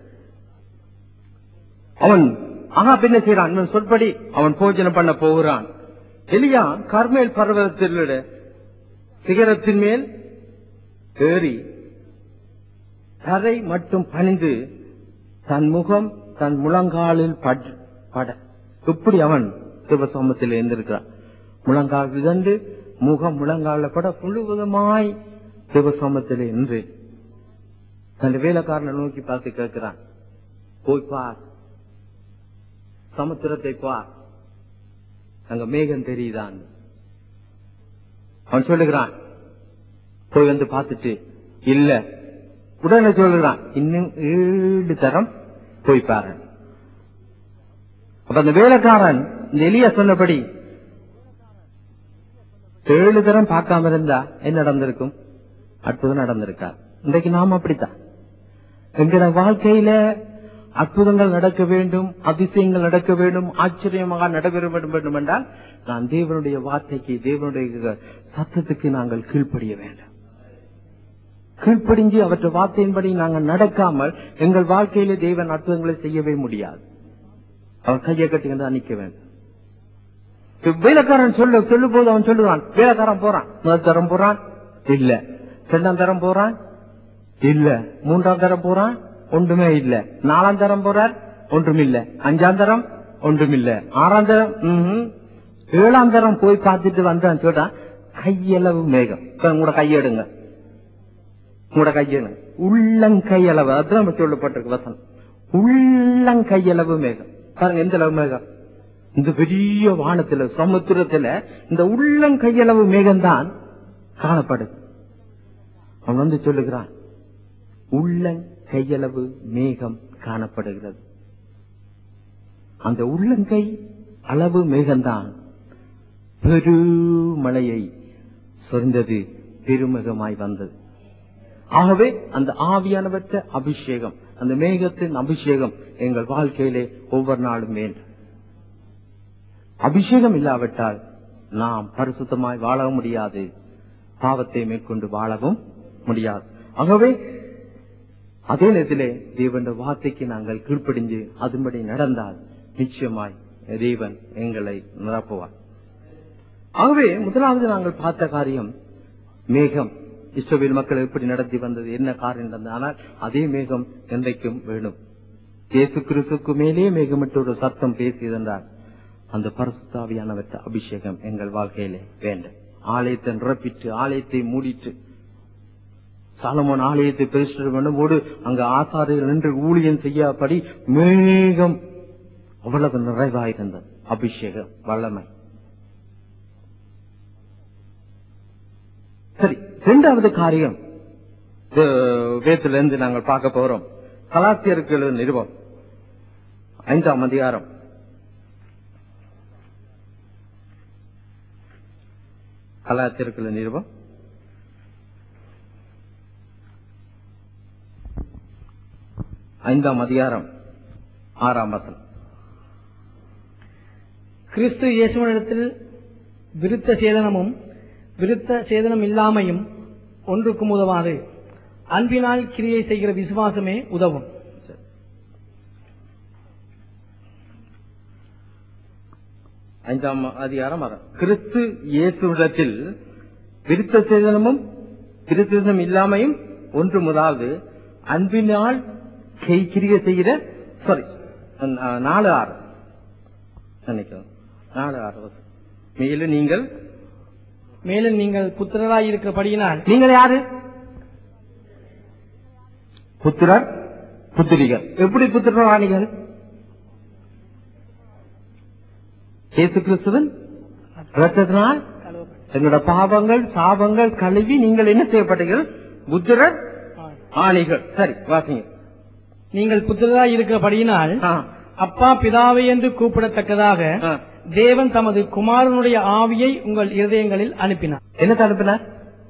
Speaker 1: அவன் ஆகா என்ன செய்யறான் இவன் சொற்படி அவன் போஜனம் பண்ண போகிறான் எலியா கர்மேல் பர்வதத்தில் சிகரத்தின் மேல் ஏறி தரை மட்டும் பணிந்து தன் முகம் தன் முழங்காலில் பட்- பட இப்படி அவன் சிவசோமத்தில் இருந்திருக்கிறான் முழங்கால் விதண்டு முகம் முழங்கால பட முழுவதுமாய் தேவசமத்திலே நின்று தன் வேலைக்காரனை நோக்கி பார்த்து கேட்கிறான் போய் பார் சமுத்திரத்தை பார் அங்க மேகம் தெரியுதான் அவன் சொல்லுகிறான் போய் வந்து பார்த்துட்டு இல்ல உடனே சொல்லுகிறான் இன்னும் ஏழு தரம் போய் பாரு அப்ப அந்த வேலைக்காரன் இந்த எலியா சொன்னபடி ஏழு தரம் பார்க்காம இருந்தா என்ன நடந்திருக்கும் அற்புதம் நடந்திருக்கார் இன்றைக்கு நாம் அப்படித்தான் எங்களோட வாழ்க்கையில அற்புதங்கள் நடக்க வேண்டும் அதிசயங்கள் நடக்க வேண்டும் ஆச்சரியமாக நடைபெற வேண்டும் வேண்டும் என்றால் நான் தேவனுடைய வார்த்தைக்கு தேவனுடைய சத்தத்துக்கு நாங்கள் கீழ்ப்படிய வேண்டும் கீழ்ப்படிஞ்சு அவற்றை வார்த்தையின்படி நாங்கள் நடக்காமல் எங்கள் வாழ்க்கையிலே தேவன் அற்புதங்களை செய்யவே முடியாது அவர் கையை கட்டி வந்து நிக்க வேண்டும் இப்ப வேலைக்காரன் சொல்ல சொல்லும் போது அவன் சொல்லுவான் வேலைக்காரன் போறான் முதல் தரம் போறான் இல்ல ரெண்டாம் தரம் போறான் இல்ல மூன்றாம் தரம் போறான் ஒன்றுமே இல்ல நாலாம் தரம் போறார் ஒன்றுமில்ல அஞ்சாம் தரம் ஒன்றுமில்ல ஆறாம் தரம் ம்ஹும். ஏழாம் தரம் போய் பார்த்துட்டு வந்தான் சொல்றான் கையளவு மேகம் இப்ப உங்களோட கையெடுங்க உங்களோட கையெடுங்க உள்ளங்கையளவு அதுதான் நம்ம சொல்லப்பட்டிருக்கு வசனம் உள்ளங்கையளவு மேகம் பாருங்க எந்த அளவு மேகம் இந்த பெரிய வானத்துல சமுத்திரத்துல இந்த உள்ளங்கையளவு மேகம்தான் காணப்படுது அவன் வந்து சொல்லுகிறான் உள்ளங்கையளவு மேகம் காணப்படுகிறது அந்த உள்ளங்கை அளவு மேகம்தான் பெருமழையை சொரிந்தது பெருமிகமாய் வந்தது ஆகவே அந்த ஆவியானவற்ற அபிஷேகம் அந்த மேகத்தின் அபிஷேகம் எங்கள் வாழ்க்கையிலே ஒவ்வொரு நாளும் வேண்டும் அபிஷேகம் இல்லாவிட்டால் நாம் பரிசுத்தமாய் வாழவும் முடியாது பாவத்தை மேற்கொண்டு வாழவும் முடியாது ஆகவே அதே நேரத்திலே தேவனுடைய வார்த்தைக்கு நாங்கள் கீழ்ப்படிஞ்சு அதுபடி நடந்தால் நிச்சயமாய் தேவன் எங்களை நிரப்புவார் ஆகவே முதலாவது நாங்கள் பார்த்த காரியம் மேகம் இஸ்ரவேல் மக்கள் எப்படி நடத்தி வந்தது என்ன காரியம் நடந்தது ஆனால் அதே மேகம் என்றைக்கும் வேணும் இயேசு கிறிஸ்துக்கு மேலே மேகமிட்டு ஒரு சத்தம் பேசியதென்றால் அந்த பரிசுத்தாவியானவற்ற அபிஷேகம் எங்கள் வாழ்க்கையிலே வேண்டும் ஆலயத்தை நிரப்பிட்டு ஆலயத்தை மூடிட்டு சாலமோன் ஆலயத்தை பேசுகிற பண்ணும்போது அங்க ஆசாரியர் நின்று ஊழியம் செய்யாபடி மேகம் அவ்வளவு நிறைவாயிருந்தது அபிஷேகம் வல்லமை சரி இரண்டாவது காரியம் வேத்திலிருந்து நாங்கள் பார்க்க போறோம் கலாத்தியருக்கு நிருபம் ஐந்தாம் அதிகாரம் கலாத்தியர்கள் நிருபம் ஐந்தாம் அதிகாரம் ஆறாம் வசனம்
Speaker 2: கிறிஸ்து இயேசுவனிடத்தில் விருத்த சேதனமும் விருத்த சேதனம் இல்லாமையும் ஒன்றுக்கும் உதவாது அன்பினால் கிரியை செய்கிற விசுவாசமே உதவும்
Speaker 1: சரி. ஐந்தாம் அதிகாரம் ஆறாம். கிறிஸ்து இயேசுவிடத்தில் விருத்த சேதனமும் விருத்தம் இல்லாமையும் ஒன்று முதலாவது அன்பினால் கிரிய செய்கிற சாரி நாலு ஆறு நினைக்கிறோம் நாலு ஆறு வசனம். மேலும் நீங்கள்
Speaker 2: மேலும் நீங்கள் புத்திரராய் இருக்கிறபடியினால்
Speaker 1: நீங்கள் யாரு புத்திரர் புத்திரிகள் எப்படி புத்திரவாணிகள் இயேசு கிறிஸ்துவன் ரத்தத்தினால் எங்களோட பாவங்கள் சாபங்கள் கழுவி நீங்கள் என்ன செய்யப்பட்டீர்கள் புத்திரர் ஆணிகள் சரி வாசிங்க
Speaker 2: நீங்கள் புத்திரராய் இருக்கிறபடியினால்
Speaker 1: ஆ,
Speaker 2: அப்பா பிதாவை என்று கூப்பிடத்தக்கதாக
Speaker 1: ஆ.
Speaker 2: தேவன் தமது குமாரனுடைய ஆவியை உங்கள் இருதயங்களில் அனுப்பினார்
Speaker 1: என்ன தடுப்பினார்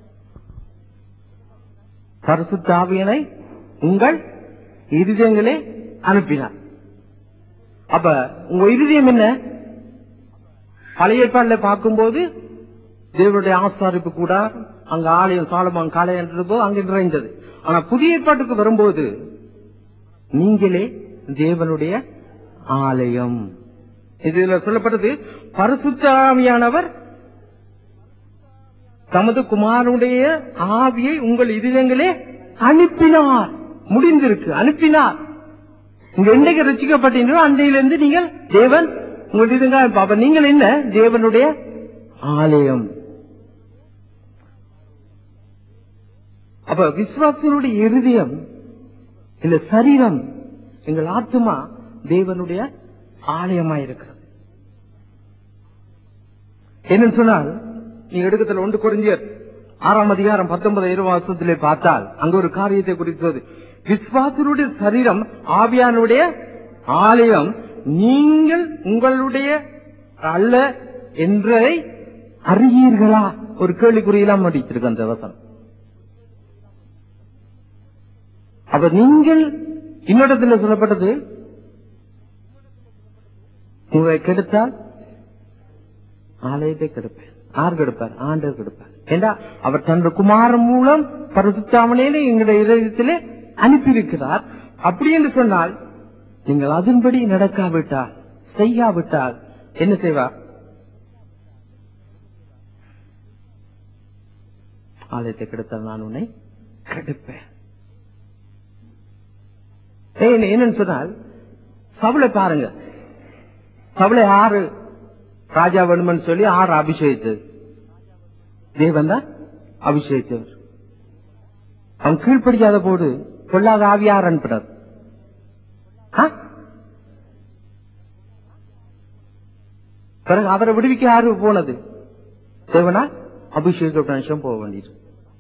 Speaker 1: பரிசுத்தாவியனை உங்கள் இருதயங்களே அனுப்பினார் அப்ப உங்க இருதயம் என்ன பழைய ஏற்பாடுல பார்க்கும்போது தேவனுடைய ஆசாரிப்பு கூட அங்க ஆலயம் சாலமான் காலையம் என்றது போது அங்க நிறைந்தது ஆனா புதிய ஏற்பாட்டுக்கு வரும்போது நீங்களே தேவனுடைய ஆலயம் இதுல சொல்லப்பட்டது பரிசுத்தாவியானவர் தமது குமாரனுடைய ஆவியை உங்கள் இதயங்களே அனுப்பினார் முடிந்திருக்கு அனுப்பினார் இங்க என்னைக்கு ரசிக்கப்பட்டீங்களோ அன்றையிலிருந்து நீங்கள் தேவன் உங்கள் இதயங்கள் அப்ப நீங்கள் என்ன தேவனுடைய ஆலயம் அப்ப விசுவாசனுடைய இருதயம் இந்த சரீரம் எங்கள் ஆத்மா தேவனுடைய ஆலயமா இருக்கிறது என்னன்னு சொன்னால் நீ எடுக்கத்துல ஒன்று குறிஞ்சியர் ஆறாம் அதிகாரம் பத்தொன்பது இருபது வருஷத்திலே பார்த்தால் அங்க ஒரு காரியத்தை குறித்தது விஸ்வாசனுடைய சரீரம் ஆவியானுடைய ஆலயம் நீங்கள் உங்களுடைய அல்ல என்றதை அறியீர்களா ஒரு கேள்விக்குறியெல்லாம் முடித்திருக்கு அந்த வசனம் அப்ப நீங்கள் இன்னொடத்தில் சொல்லப்பட்டது உங்களை கெடுத்தால் ஆலயத்தை கெடுப்பேன் யார் கெடுப்பார் ஆண்டவர் கெடுப்பார் ஏண்டா அவர் தன்னுடைய குமாரன் மூலம் பரிசுத்தாமனே எங்களுடைய இதயத்திலே அனுப்பியிருக்கிறார் அப்படி என்று சொன்னால் நீங்கள் அதன்படி நடக்காவிட்டால் செய்யாவிட்டால் என்ன செய்வார் ஆலயத்தை கெடுத்தால் நான் உன்னை கெடுப்பேன் ஏன் என்னன்னு சொன்னால் சவுளை பாருங்க சவுளை ஆறு ராஜா வேணுமன்னு சொல்லி ஆறு அபிஷேகித்தது தேவன் தான் அபிஷேகித்தவர் அவன் கீழ்ப்படியாத போது பொல்லாத ஆவியார் அனுப்பினார் ஆ? பிறகு அவரை விடுவிக்க யாரு போனது தேவனா அபிஷேக நிமிஷம் போக வேண்டியது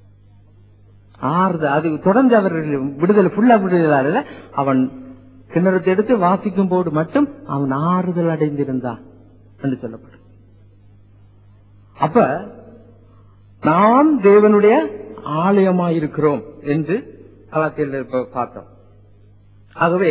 Speaker 1: ஆறுது அது தொடர்ந்து அவர் விடுதலை ஃபுல்லா விடுதலை அவன் கிணறத்தை எடுத்து வாசிக்கும் போது மட்டும் அவன் ஆறுதல் அடைந்திருந்தான் என்று சொல்லப்படும் அப்ப நாம் தேவனுடைய ஆலயமாயிருக்கிறோம் என்று கலாத்தியில் இப்ப பார்த்தோம் ஆகவே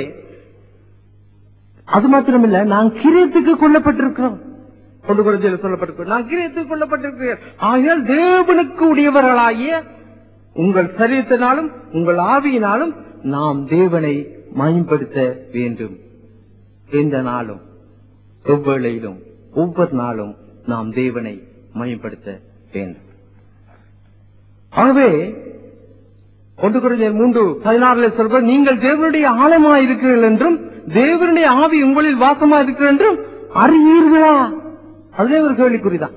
Speaker 1: அது மாத்திரமில்ல நான் கிரியத்துக்கு கொல்லப்பட்டிருக்கிறோம் கொண்டு குறைஞ்சில் சொல்லப்பட்டிருக்கிறோம் நான் கிரியத்துக்கு கொல்லப்பட்டிருக்கிறேன் ஆகையால் தேவனுக்கு உடையவர்களாகிய உங்கள் சரீரத்தினாலும் உங்கள் ஆவியினாலும் நாம் தேவனை மயம்படுத்த வேண்டும் எந்த நாளும் எவ்வளையிலும் ஒவ்வொரு நாளும் நாம் தேவனை மயம்படுத்த வேண்டும் ஆகவே ஒன்று குறைஞ்ச மூன்று பதினாறுல சொல்ற நீங்கள் தேவனுடைய ஆழமா இருக்கிறீர்கள் என்றும் தேவனுடைய ஆவி உங்களில் வாசமா இருக்கிறது என்றும் அறியீர்களா அதுவே ஒரு கேள்விக்குறிதான்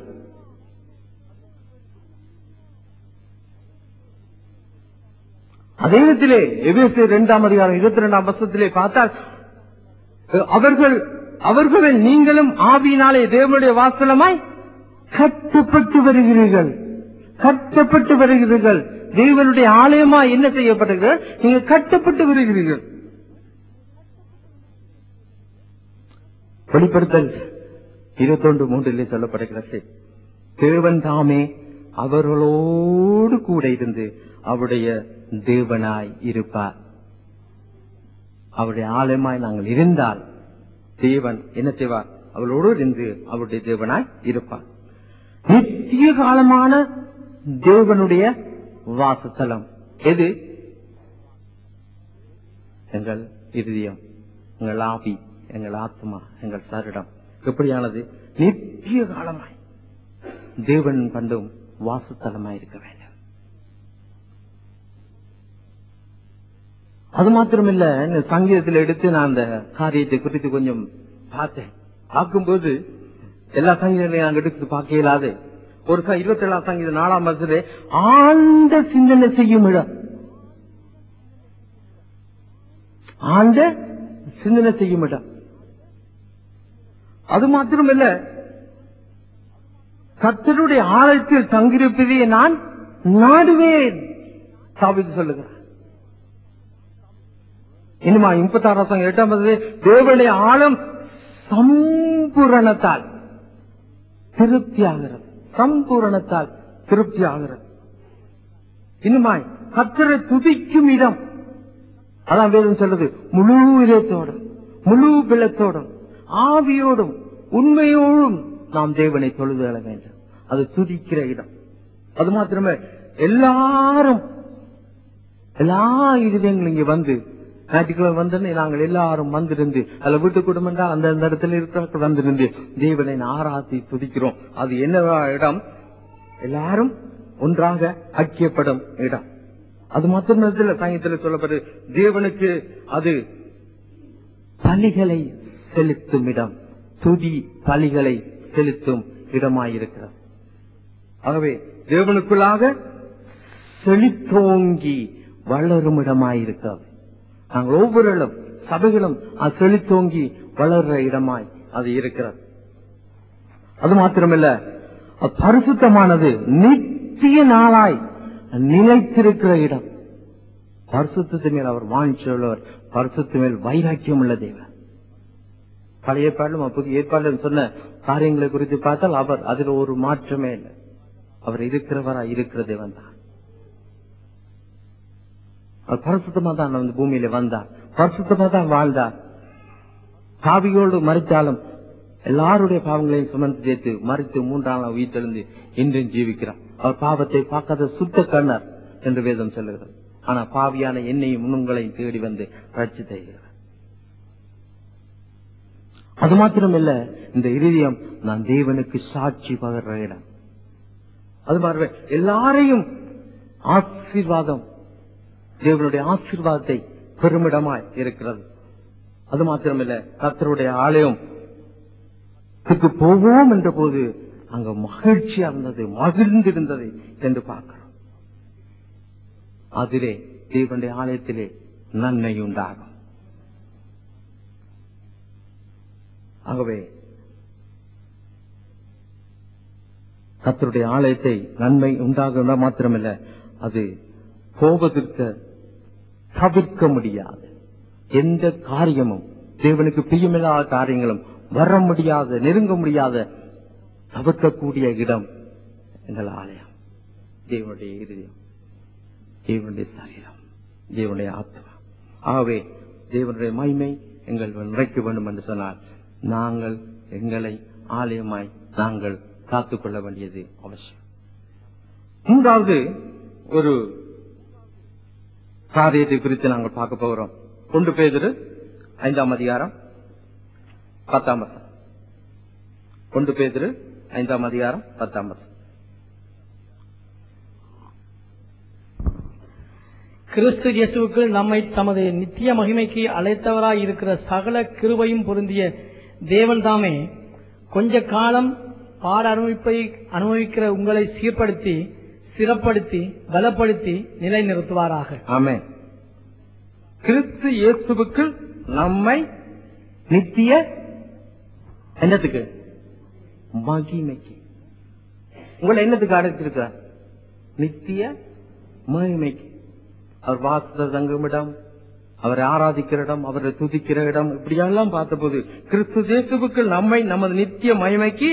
Speaker 1: அதே நேரத்திலே எபேசு இரண்டாம் அதிகாரம் இருபத்தி இரண்டாம் வருஷத்திலே பார்த்தால் அஹ், அவர்கள் அவர்களை நீங்களும் ஆவியினாலே தேவனுடைய வாசலமாய் கட்டப்பட்டு வருகிறீர்கள் கட்டப்பட்டு வருகிறீர்கள் தேவனுடைய ஆலயமா என்ன செய்யப்படுகிறீர்கள் நீங்க கட்டப்பட்டு வருகிறீர்கள் வெளிப்படுத்தல் இருபத்தொன்று மூன்றிலே சொல்லப்படுகிறது தேவன் தாமே அவர்களோடு கூட இருந்து அவருடைய தேவனாய் இருப்பார் அவருடைய ஆலயமாய் நாங்கள் இருந்தால் தேவன் என்ன செய்வார் அவளோடு இருந்து அவருடைய தேவனாய் இருப்பார் நித்திய காலமான தேவனுடைய வாசத்தலம் எது எங்கள் இருதயம் எங்கள் ஆவி எங்கள் ஆத்மா எங்கள் சரிடம் எப்படியானது நித்திய காலமாய் தேவன் பண்டும் வாசத்தலமாய் இருக்க வேண்டும் அது மாத்திரமில்ல இந்த சங்கீதத்தில் எடுத்து நான் அந்த காரியத்தை குறித்து கொஞ்சம் பார்த்தேன் பார்க்கும்போது எல்லா சங்கீதங்களையும் நாங்கள் எடுத்து பார்க்க இயலாது ஒரு இருபத்தி ஏழாம் சங்கீதம் நாலாம் வருஷத்துல ஆழ்ந்த சிந்தனை செய்யும் இடம் ஆழ்ந்த சிந்தனை செய்யும் இடம் அது மாத்திரமல்ல கத்தருடைய ஆழத்தில் தங்கியிருப்பதை நான் நாடுவேன் சாபித்து சொல்லுகிறார் இனிமா முப்பத்தாறாம் சங்கம் எட்டாம் பகுதி, தேவனுடைய ஆழம் சம்பூரணத்தால் திருப்தி ஆகிறது சம்பூரணத்தால் திருப்தி ஆகிறது இன்னுமாய் கத்தரை துதிக்கும் இடம் அதான் வேதம் சொல்றது முழு இதயத்தோடும் முழு பிளத்தோடும் ஆவியோடும் உண்மையோடும் நாம் தேவனை தொழுது எழ வேண்டும் அது துதிக்கிற இடம் அது மாத்திரமே எல்லாரும் எல்லா இருதயங்களும் இங்க வந்து ஞாயிற்றுக்கிழமை வந்து நாங்கள் எல்லாரும் வந்திருந்து அதுல வீட்டு குடும்பம் தான் அந்த அந்த இடத்துல இருக்கிற வந்திருந்து தேவனை ஆராத்தி துதிக்கிறோம் அது என்ன இடம் எல்லாரும் ஒன்றாக ஐக்கியப்படும் இடம் அது மாத்திரத்தில் சங்கத்தில் சொல்லப்படு தேவனுக்கு அது பலிகளை செலுத்தும் இடம் துதி பலிகளை செலுத்தும் இடமாயிருக்கிறது ஆகவே தேவனுக்குள்ளாக செழித்தோங்கி வளரும் இடமாயிருக்கிறது நாங்கள் ஒவ்வொருளும் சபைகளும் அது செழித்தோங்கி வளர்ற இடமாய் அது இருக்கிறது அது மாத்திரமல்ல அது பரிசுத்தமானது நித்திய நாளாய் நிலைத்திருக்கிற இடம் பரிசுத்தத்தின் மேல் அவர் வாஞ்சியுள்ளவர் பரிசுத்த மேல் வைராக்கியம் உள்ள தேவன் பழைய ஏற்பாடும் புதிய ஏற்பாடும் சொன்ன காரியங்களை குறித்து பார்த்தால் அவர் அதில் ஒரு மாற்றமே இல்லை அவர் இருக்கிறவரா இருக்கிற தேவன் தான் அவர் பரிசுத்தமா தான் அந்த பூமியில வந்தார் பரிசுத்தமா தான் வாழ்ந்தார் பாவியோடு மறித்தாலும் எல்லாருடைய பாவங்களையும் சுமந்து சேர்த்து மறித்து மூன்றாம் நாள் உயிர்த்தெழுந்து இன்றும் ஜீவிக்கிறார் அவர் பாவத்தை பார்க்காத சுத்த கண்ணர் என்று வேதம் சொல்லுகிறது ஆனா பாவியான என்னையும் உங்களையும் தேடி வந்து ரட்சி தருகிறார் அது மாத்திரமல்ல இந்த இருதயம் நான் தேவனுக்கு சாட்சி பகர்ற இடம் அது மாதிரி எல்லாரையும் ஆசீர்வாதம் தேவனுடைய ஆசீர்வாதத்தை பெருமிடமாய் இருக்கிறது அது மாத்திரமல்ல கர்த்தருடைய ஆலயம் க்கு போவோம் என்ற போது அங்க மகிழ்ச்சியா இருந்தது மகிழ்ந்திருந்தது என்று பார்க்கிறோம் அதிலே தேவனுடைய ஆலயத்திலே நன்மை உண்டாகும் ஆகவே கர்த்தருடைய ஆலயத்தை நன்மை உண்டாகும் மாத்திரமல்ல அது போவதற்கு தவிர்க்க முடியாது எந்த காரியமும் தேவனுக்கு பிரியமில்லாத காரியங்களும் வர முடியாத நெருங்க முடியாத தவிர்க்கக்கூடிய இடம் எங்கள் ஆலயம் தேவனுடைய இருதயம் தேவனுடைய சரீரம் தேவனுடைய ஆத்மா ஆகவே தேவனுடைய மகிமை எங்கள் நிறைக்க வேண்டும் என்று சொன்னால் நாங்கள் எங்களை ஆலயமாய் நாங்கள் காத்துக்கொள்ள வேண்டியது அவசியம் மூன்றாவது ஒரு காரியத்தை குறித்து நாங்கள் பார்க்க போகிறோம் கொண்டு பேதிரு ஐந்தாம் அதிகாரம் பத்தாம் வசனம் கொண்டு பேதிரு ஐந்தாம் அதிகாரம் பத்தாம் வசனம்
Speaker 2: கிறிஸ்து இயேசுவுக்குள் நம்மை தமது நித்திய மகிமைக்கு அழைத்தவராய் இருக்கிற சகல கிருபையும் பொருந்திய தேவன் தாமே கொஞ்ச காலம் பாட அனுபவிப்பை அனுபவிக்கிற உங்களை சீர்படுத்தி சிறப்படுத்தி பலப்படுத்தி நிலைநிறுத்துவாராக
Speaker 1: ஆமே கிறிஸ்து இயேசுவுக்குள் நம்மை நித்திய என்னத்துக்கு மகிமைக்கு உங்களை என்னத்துக்கு அடைத்திருக்கிறார் நித்திய மகிமைக்கு அவர் வாசத தங்கும் இடம் அவரை ஆராதிக்கிற இடம் அவரை துதிக்கிற இடம் இப்படியெல்லாம் பார்த்தபோது கிறிஸ்து இயேசுவுக்குள் நம்மை நமது நித்திய மகிமைக்கு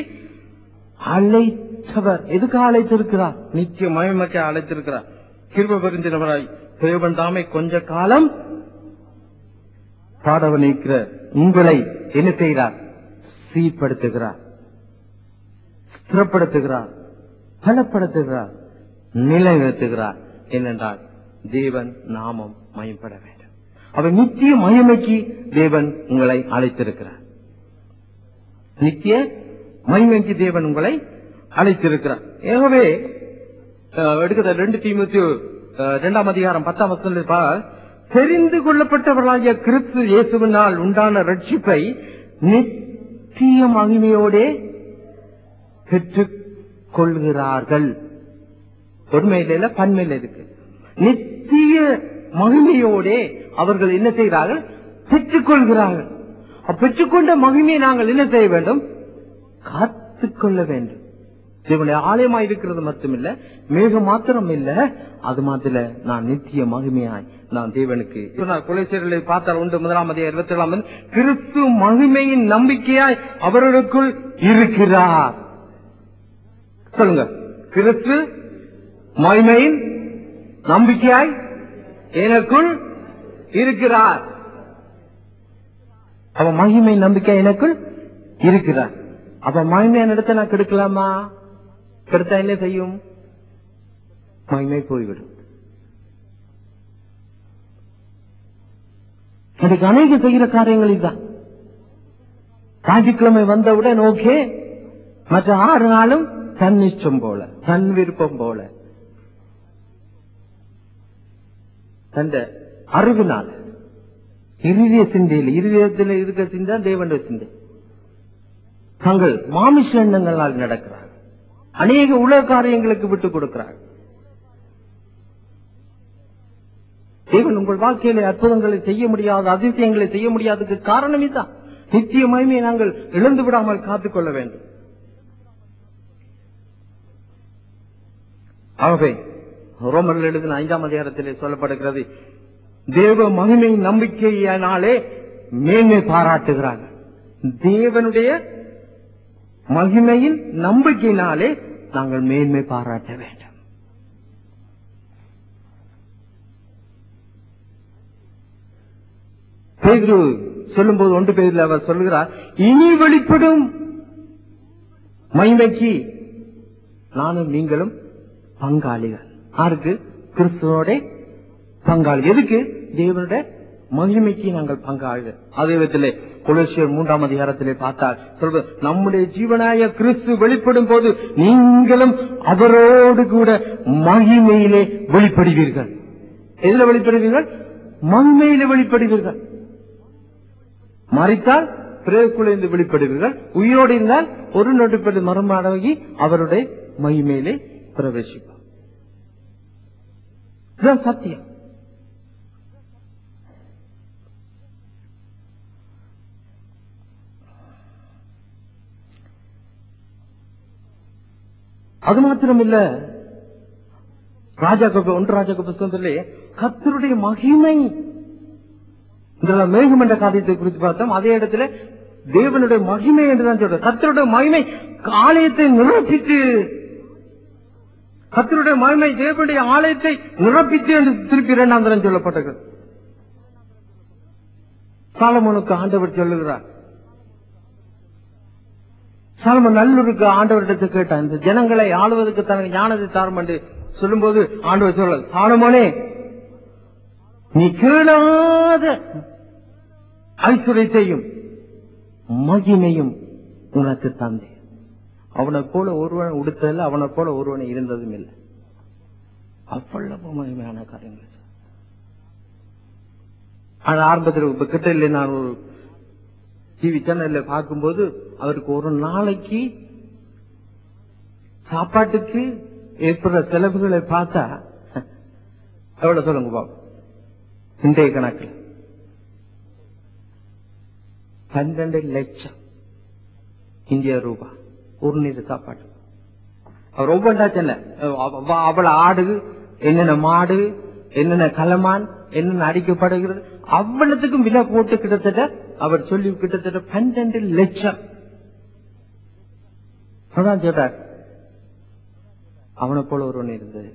Speaker 1: அழைத்தவர் எதுக்கு அழைத்திருக்கிறார் நித்திய மகிமைக்கு அழைத்திருக்கிறார் கிருப பெருந்தினவராய் தேவன் தாமே கொஞ்ச காலம் பாடவனிக்கிற உங்களை என்ன செய்கிறார் சீர்படுத்துகிறார் ஸ்திரப்படுத்துகிறார் பலப்படுத்துகிறார் நிலைநிறுத்துகிறார் என்னென்றால் தேவன் நாமம் மயப்பட வேண்டும் அவர் நித்திய மகிமைக்கு தேவன் உங்களை அழைத்திருக்கிறார் நித்திய மகிமைக்கு தேவன் உங்களை அழைத்திருக்கிறார் ஆகவே அஹ், எடுக்கிற ரெண்டு தீமுத்தி இரண்டாம் அதிகாரம் பத்தாம் வசனத்தில் பார், தெரிந்து கொள்ளப்பட்டவர்களாகிய கிறிஸ்து இயேசுவினால் உண்டான ரட்சிப்பை நித்திய மகிமையோடே பெற்றுக் கொள்கிறார்கள் ஒருமையில இல்ல பன்மையில இருக்கு நித்திய மகிமையோடே அவர்கள் என்ன செய்கிறார்கள் பெற்றுக் கொள்கிறார்கள் அப்ப பெற்றுக்கொண்ட மகிமையை நாங்கள் என்ன செய்ய வேண்டும் காத்துக்கொள்ள வேண்டும் தேவனுடைய ஆலயமாய் இருக்கிறது மட்டுமில்ல மேக மாத்திரம் இல்ல அது மாத்திர நான் நித்திய மகிமையாய் நான் தேவனுக்கு குலேசர்களை பார்த்தால் உண்டு முதலாம் அதிகாரம் இருபத்தி ஏழாம் கிறிஸ்து மகிமையின் நம்பிக்கையாய் அவர்களுக்குள் இருக்கிறார் சொல்லுங்க கிறிஸ்து மகிமையின் நம்பிக்கையாய் எனக்குள் இருக்கிறார் அவ மகிமை நம்பிக்கை எனக்குள் இருக்கிறார் அப்ப மகிமையான இடத்தை நான் கெடுக்கலாமா கெடுத்தா என்ன செய்யும் மகிமை போய்விடும் இன்னைக்கு அநேக செய்கிற காரியங்கள் இதுதான் ஞாயிற்றுக்கிழமை வந்தவுடன் ஓகே மற்ற ஆறு நாளும் தன் இஷ்டம் போல தன் விருப்பம் போல தந்த அறிவினால இருதய சிந்தையில் இருதயத்தில் இருக்க சிந்தை தேவனுடைய சிந்தை தங்கள் மாமிச எண்ணங்களால் நடக்கிறார்கள் அநேக உலக காரியங்களுக்கு விட்டுக் கொடுக்கிறார்கள் தேவன் உங்கள் வாழ்க்கையிலே அற்புதங்களை செய்ய முடியாத அதிசயங்களை செய்ய முடியாததுக்கு காரணம் இதுதான் நித்திய மகிமையை நாங்கள் இழந்து விடாமல் காத்துக்கொள்ள வேண்டும் ஆகவே ரோமர்கள் எழுதின ஐந்தாம் அதிகாரத்திலே சொல்லப்படுகிறது தேவ மகிமை நம்பிக்கையினாலே மேன்மை பாராட்டுகிறார்கள் தேவனுடைய மகிமையின் நம்பிக்கையினாலே நாங்கள் மேன்மை பாராட்ட வேண்டும் பேதுரு சொல்லும்போது ஒன்று பேரில் அவர் சொல்லுகிறார் இனி வெளிப்படும் மகிமைக்கு நானும் நீங்களும் பங்காளிகள் யாருக்கு கிறிஸ்துவோட பங்காளி எதுக்கு தேவனுடைய மகிமைக்கு நாங்கள் பங்காளிகள் அதே விதத்திலே கொலோசியர் மூன்றாம் அதிகாரத்திலே பார்த்தால் சொல்வது நம்முடைய ஜீவனாய கிறிஸ்து வெளிப்படும் போது நீங்களும் அவரோடு கூட மகிமையிலே வெளிப்படுவீர்கள் எதுல வெளிப்படுவீர்கள் மகிமையிலே வெளிப்படுவீர்கள் மறித்தால் பிறகுக்குள்ளேந்து வெளிப்படுவீர்கள் உயிரோடு இருந்தால் ஒரு நொடிப்படி மரமாடகி அவருடைய மகிமையிலே பிரவேசிப்பார் இதுதான் சத்தியம் அது மாத்திரம் இல்ல ராஜா கப ஒன்று ராஜா புஸ்தகத்திலே கத்தருடைய மகிமை இந்த மேகம் என்ற காரியத்தை குறித்து பார்த்தோம் அதே இடத்துல தேவனுடைய மகிமை என்றுதான் சொல்ற கத்தருடைய மகிமை ஆலயத்தை நிரப்பிட்டு கத்தருடைய மகிமை தேவனுடைய ஆலயத்தை நிரப்பிட்டு என்று திருப்பி இரண்டாம் தரம் சொல்லப்பட்டிருக்கிறது சாலமோனுக்கு ஆண்டவர் சொல்லுகிறார் சாலமன் நல்லூருக்கு ஆண்டவரிடத்தை கேட்டான் இந்த ஜனங்களை ஆளுவதற்கு தனக்கு ஞானத்தை தாரும் என்று சொல்லும்போது ஆண்டவர் சொல்ல சாலமோனே நீ கேளாத ஐஸ்வர்யத்தையும் மகிமையும் உனக்கு தந்தேன் அவனை போல ஒருவன் உடுத்ததில்லை அவனை போல ஒருவன் இருந்ததும் இல்லை அவ்வளவு மகிமையான காரியங்கள் சார். ஆனா ஆரம்பத்தில் இப்ப கிட்ட இல்லை நான் ஒரு டிவி சேனல்ல பார்க்கும்போது அவருக்கு ஒரு நாளைக்கு சாப்பாட்டுக்கு ஏற்படுற செலவுகளை பார்த்தா எவ்வளவு சொல்லுங்க பாப்போம் இன்றைய கணக்கில் பன்னெண்டு லட்சம் இந்திய ரூபாய் ஒரு நீர் சாப்பாடு அவர் ஒவ்வொன்றா சொன்ன அவ்வளவு ஆடு என்னென்ன மாடு என்னென்ன கலமான் என்னென்ன அடிக்கப்படுகிறது அவ்வளத்துக்கும் விலை போட்டு கிட்டத்தட்ட அவர் சொல்லி கிட்டத்தட்ட பன்னெண்டு லட்சம் அதான் சொல்றார் அவனை போல ஒருவன் இருந்தது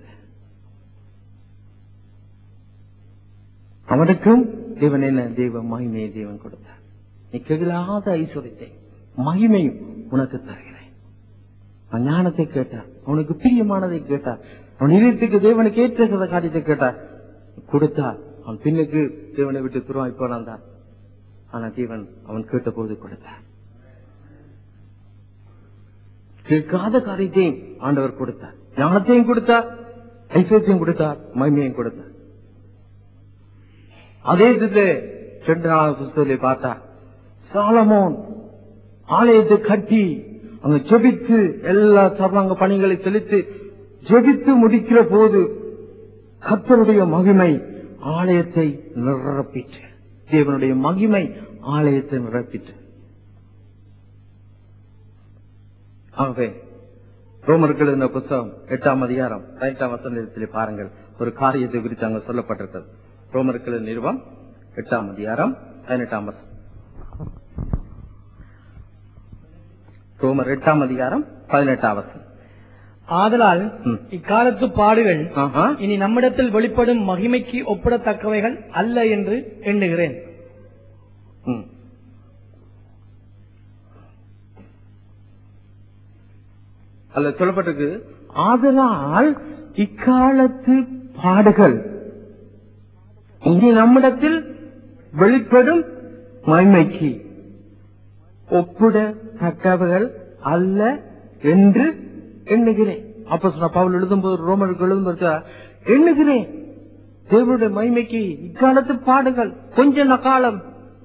Speaker 1: அவனுக்கும் தேவன் என்ன தெய்வ மகிமையை தேவன் கொடுத்தார் நீ கெகிலாத ஐஸ்வர்யத்தை மகிமையும் உனக்கு தருகிறேன் அவன் ஞானத்தை கேட்டார் அவனுக்கு பிரியமானதை கேட்டார் அவன் இதயத்துக்கு தேவனுக்கு ஏற்ற காரியத்தை கேட்டார் கொடுத்தார் அவன் பின்னுக்கு தேவனை விட்டு துருவாய் போனான் தான் ஆனா தேவன் அவன் கேட்ட போது கொடுத்தார் கேட்காத காரியத்தையும் ஆண்டவர் கொடுத்தார் ஞானத்தையும் கொடுத்தார் ஐஸ்வர்யத்தையும் கொடுத்தார் மகிமையும் கொடுத்தார் அதே இதுல ரெண்டு நாள் புஸ்தகத்தை பார்த்தா சாலமோன் ஆலயத்தை கட்டி அங்க ஜெபித்து எல்லா சர்வாங்க பணிகளை செலுத்தி ஜெபித்து முடிக்கிற போது கத்தருடைய மகிமை ஆலயத்தை நிரப்பிற்று தேவனுடைய மகிமை ஆலயத்தை நிரப்பிற்று ஆகவே ரோமர்கள் இந்த புஸ்தகம் எட்டாம் அதிகாரம் பதினெட்டாம் வசனத்திலே பாருங்கள் ஒரு காரியத்தை குறித்து அங்க சொல்லப்பட்டிருக்கிறது ரோமர்கள் நிறுவம் எட்டாம் அதிகாரம் பதினெட்டாம் வசனம் ரோமர் எட்டாம் அதிகாரம் பதினெட்டாம் வசனம்
Speaker 2: ஆதலால்
Speaker 1: ம்.
Speaker 2: இக்காலத்து பாடுகள்
Speaker 1: ஆஹா.
Speaker 2: இனி நம்மிடத்தில் வெளிப்படும் மகிமைக்கு ஒப்பிடத்தக்கவைகள் அல்ல என்று எண்ணுகிறேன்
Speaker 1: ம். அல்ல சொல்லப்பட்டிருக்கு ஆதலால் இக்காலத்து பாடுகள் இனி நம்மிடத்தில் வெளிப்படும் மகிமைக்கு ஒப்பிட தக்கவைகள் அல்ல என்று எண்ணுகிறேன் அப்ப சொன்ன பவுல் எழுதும்போது ரோமருக்கு எழுதும்போது எண்ணுகிறேன் தேவனுடைய மகிமைக்கு இக்காலத்து பாடுகள் கொஞ்ச ந காலம்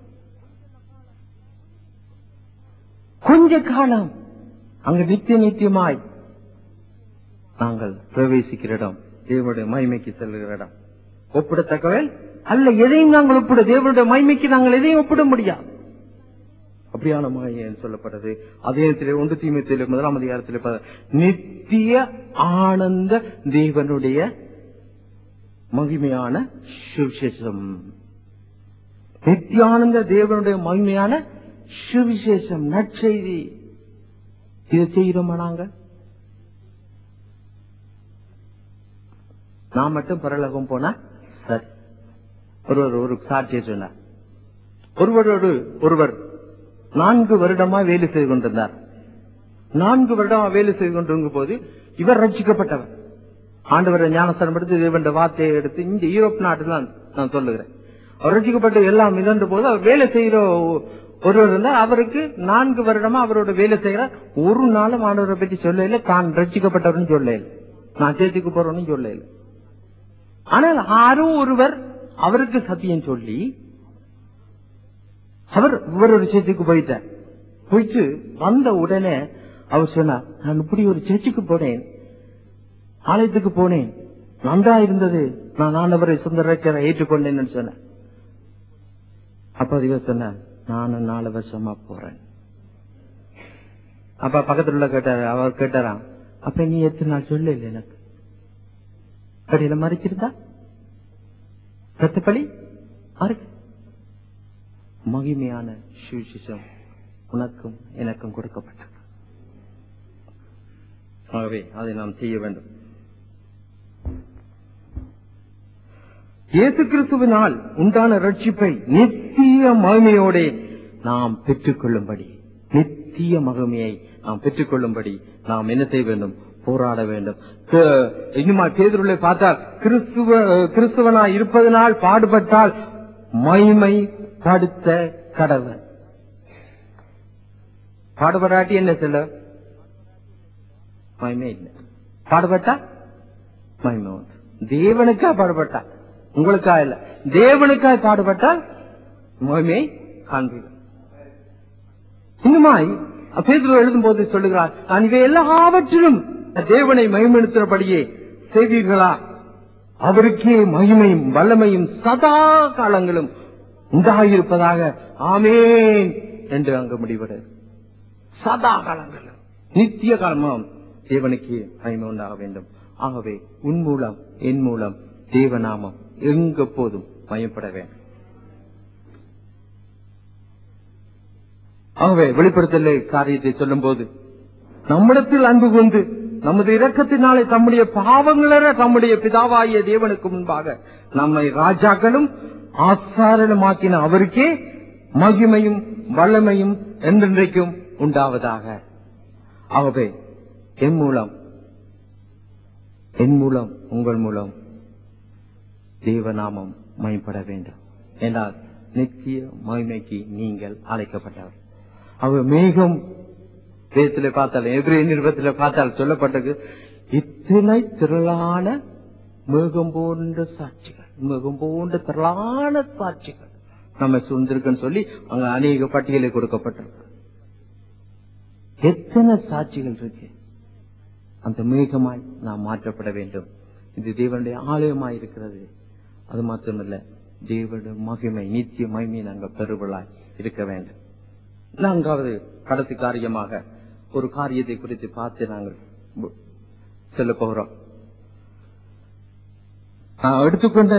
Speaker 1: கொஞ்ச காலம் அங்கு நித்திய நித்தியமாய் நாங்கள் பிரவேசிக்கிற இடம் தேவனுடைய மகிமைக்கு செல்லுகிற இடம் ஒப்பிடத்தக்கவன் அல்ல எதையும் நாங்கள் ஒப்பிட தேவனுடைய மகிமைக்கு நாங்கள் எதையும் ஒப்பிட முடியாது அப்படியான மாயை என்று சொல்லப்பட்டது அதே நேரத்தில் ஒன்று தீமத்திலே முதலாம் அதிகாரத்தில் பா- நித்திய ஆனந்த தேவனுடைய மகிமையான சுவிசேஷம் நித்தியானந்த தேவனுடைய மகிமையான சுவிசேஷம் நற்செய்தி இதை செய்கிறோமா நாங்க நான் மட்டும் பரலோகம் போனா சரி ஒருவர் ஒரு சாட்சியை சொன்னார் ஒருவரோடு ஒருவர் நான்கு வருடமா வேலை செய்து கொண்டிருந்தார் நான்கு வருடமா வேலை செய்து கொண்டிருக்கும் போது இவர் ரட்சிக்கப்பட்டவர் ஆண்டவரை ஞானஸ்தானம் எடுத்து தேவண்ட வார்த்தையை எடுத்து இங்க யூரோப் நாட்டில் நான் நான் சொல்லுகிறேன் அவர் ரட்சிக்கப்பட்டு எல்லாம் மிதந்த போது அவர் வேலை செய்கிற ஒருவர் இருந்தார் அவருக்கு நான்கு வருடமா அவரோட வேலை செய்கிறார் ஒரு நாளும் ஆண்டவரை பற்றி சொல்லல தான் ரட்சிக்கப்பட்டவர்னு சொல்லல நான் சேர்த்துக்கு போறோம்னு சொல்லல ஆனால் யாரோ ஒருவர் அவருக்கு சத்தியம் சொல்லி அவர் இவரோட சேர்ச்சுக்கு போயிட்டார் போயிட்டு வந்த உடனே அவர் சொன்னார் நான் இப்படி ஒரு சேர்ச்சுக்கு போனேன் ஆலயத்துக்கு போனேன் நன்றா இருந்தது நான் ஆண்டவரை சொந்த ரட்சரை ஏற்றுக்கொண்டேன்னு சொன்னேன் அப்ப இவர் சொன்னார் நானும் நாலு வருஷமா போறேன் அப்ப பக்கத்துல உள்ள கேட்டாரு அவர் கேட்டாராம் அப்ப நீ எத்தனை நாள் சொல்ல இல்லை எனக்கு கடையில மறைச்சிருந்தா ரத்தப்பலி அருக்கு மகிமையான சுவிசேஷம் உனக்கும் எனக்கும் கொடுக்கப்பட்டது ஆகவே அதை நாம் செய்ய வேண்டும் இயேசு கிறிஸ்துவினால் உண்டான ரட்சிப்பை நித்திய மகிமையோட நாம் பெற்றுக்கொள்ளும்படி நித்திய மகிமையை நாம் பெற்றுக்கொள்ளும்படி நாம் என்ன செய்ய வேண்டும் போராட வேண்டும் க- இன்னுமா பேதுருளை பார்த்தால் கிறிஸ்துவ கிறிஸ்துவனா இருப்பதனால் பாடுபட்டால் மகிமை படுத்த கடவன் பாடுபடாட்டி என்ன சொல்ல மகிமை இல்லை பாடுபட்டா மகிமை உண்டு தேவனுக்கா பாடுபட்டா உங்களுக்கா இல்ல தேவனுக்காய் பாடுபட்டால் மகிமை காண்பீர்கள் இன்னுமாய் பேதுரு எழுதும் போது சொல்லுகிறார் நான் இவை எல்லாவற்றிலும் தேவனை மகிமைப்படுத்துறபடியே செய்வீர்களா அவருக்கே மகிமையும் வல்லமையும் சதா காலங்களும் உண்டாயிருப்பதாக ஆமேன் என்று அங்கு முடிவடு சதா காலங்களும் நித்திய காலமும் தேவனுக்கு மகிமை உண்டாக வேண்டும் ஆகவே உன் மூலம் என் மூலம் தேவநாமம் எங்க போதும் மயப்பட வேண்டும் ஆகவே வெளிப்படுத்தலை காரியத்தை சொல்லும் போது நம்மிடத்தில் அன்பு கொண்டு நமது இரக்கத்தினாலே தம்முடைய பாவங்களற தம்முடைய பிதாவாகிய தேவனுக்கு முன்பாக நம்மை ராஜாக்களும் ஆசாரனுமாக்கின அவருக்கே மகிமையும் வல்லமையும் என்றென்றைக்கும் உண்டாவதாக ஆகவே என் மூலம் என் மூலம் உங்கள் மூலம் தேவநாமம் மயப்பட வேண்டும் என்றால் நித்திய மகிமைக்கு நீங்கள் அழைக்கப்பட்டவர் அவர் மேகம் வேதத்திலே பார்த்தால் எதிரே நிறுவத்திலே பார்த்தால் சொல்லப்பட்டது இத்தனை திரளான மேகம் போன்ற சாட்சிகள் மேகம் போன்ற திரளான சாட்சிகள் நம்ம சூழ்ந்திருக்குன்னு சொல்லி அங்க அநேக பட்டியலை கொடுக்கப்பட்டிருக்கு எத்தனை சாட்சிகள் இருக்கு அந்த மேகமாய் நாம் மாற்றப்பட வேண்டும் இது தேவனுடைய ஆலயமாய் இருக்கிறது அது மாத்திரமல்ல தேவனுடைய மகிமை நித்திய மகிமை நாங்கள் பெறுவலாய் இருக்க வேண்டும் நான்காவது கடைசி காரியமாக ஒரு காரியத்தை குறித்து பார்த்து நாங்கள் பு- செல்லப் போகிறோம் நான் எடுத்துக்கொண்ட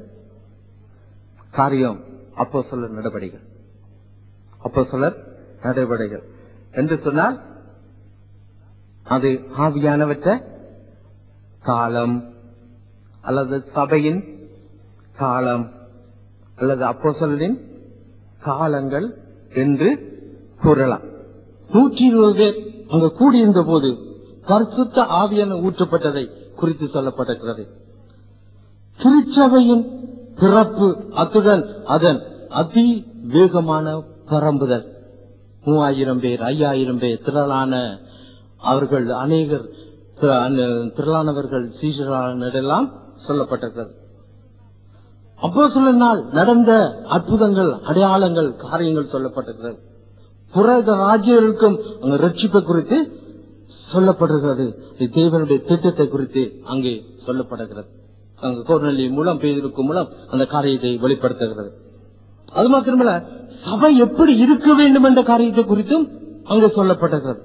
Speaker 1: காரியம் அப்போ சொல்ல நடவடிக்கைகள் அப்போ நடவடிக்கைகள் என்று சொன்னால் அது ஆவியானவற்ற காலம் அல்லது சபையின் காலம் அல்லது அப்போஸ்தலரின் காலங்கள் என்று கூறலாம் நூற்றி இருபது பேர் அங்கு கூடியிருந்த போது பரிசுத்த ஆவியான ஊற்றப்பட்டதை குறித்து சொல்லப்பட்டிருக்கிறது திருச்சபையின் பிறப்பு அத்துடன் அதன் அதி வேகமான பரம்புதல் மூவாயிரம் பேர் ஐயாயிரம் பேர் திரளான அவர்கள் அநேகர் திர- அந்த திரளானவர்கள் சீசரானதெல்லாம் சொல்லப்பட்டிருக்கிறது அப்போ சொல்ல நாள் நடந்த அற்புதங்கள் அடையாளங்கள் காரியங்கள் சொல்லப்பட்டிருக்கிறது புறத ராஜ்யங்களுக்கும் அங்கு ரட்சிப்பை குறித்து சொல்லப்படுகிறது இது தேவனுடைய திட்டத்தை குறித்து அங்கே சொல்லப்படுகிறது அங்கு கோர்நெல்லி மூலம் பேருக்கு மூலம் அந்த காரியத்தை வெளிப்படுத்துகிறது அது மாத்திரமல்ல சபை எப்படி இருக்க வேண்டும் என்ற காரியத்தை குறித்தும் அங்கு சொல்லப்பட்டிருக்கிறது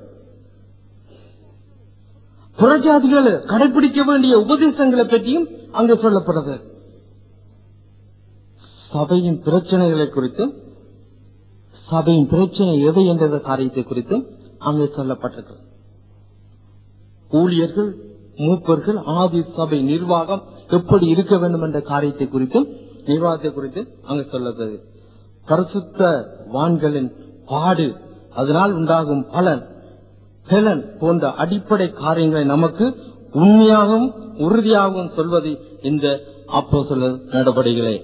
Speaker 1: புறஜாதிகள் கடைபிடிக்க வேண்டிய உபதேசங்களை பற்றியும் அங்கு சொல்லப்படுறது சபையின் பிரச்சனைகளை குறித்தும் சபையின் பிரச்சனை எவை என்ற காரியத்தை குறித்தும் அங்கு சொல்லப்பட்டிருக்கிறது ஊழியர்கள் மூப்பர்கள் ஆதி சபை நிர்வாகம் எப்படி இருக்க வேண்டும் என்ற காரியத்தை குறித்தும் நிர்வாகத்தை குறித்தும் அங்கு சொல்லப்படுது பரிசுத்த வான்களின் பாடு அதனால் உண்டாகும் பலன் பலன் போன்ற அடிப்படை காரியங்களை நமக்கு உண்மையாகவும் உறுதியாகவும் சொல்வது இந்த அப்போ சொல்ல நடவடிக்கைகளே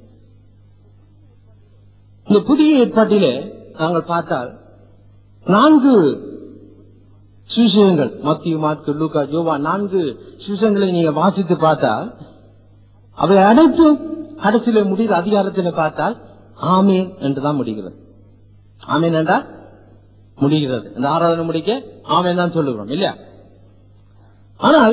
Speaker 1: இந்த புதிய ஏற்பாட்டிலே நாங்கள் பார்த்தால் நான்கு சுவிசேஷங்கள் மத்திய மார்க்கு லூக்கா ஜோவா நான்கு சுவிசேஷங்களை நீங்க வாசித்து பார்த்தால் அவை அனைத்தும் கடைசியில முடிகிற அதிகாரத்தில பார்த்தால் ஆமேன் என்றுதான் முடிகிறது ஆமேன் என்றால் முடிகிறது இந்த ஆராதனை முடிக்க ஆமேன் தான் சொல்லுகிறோம் இல்லையா ஆனால்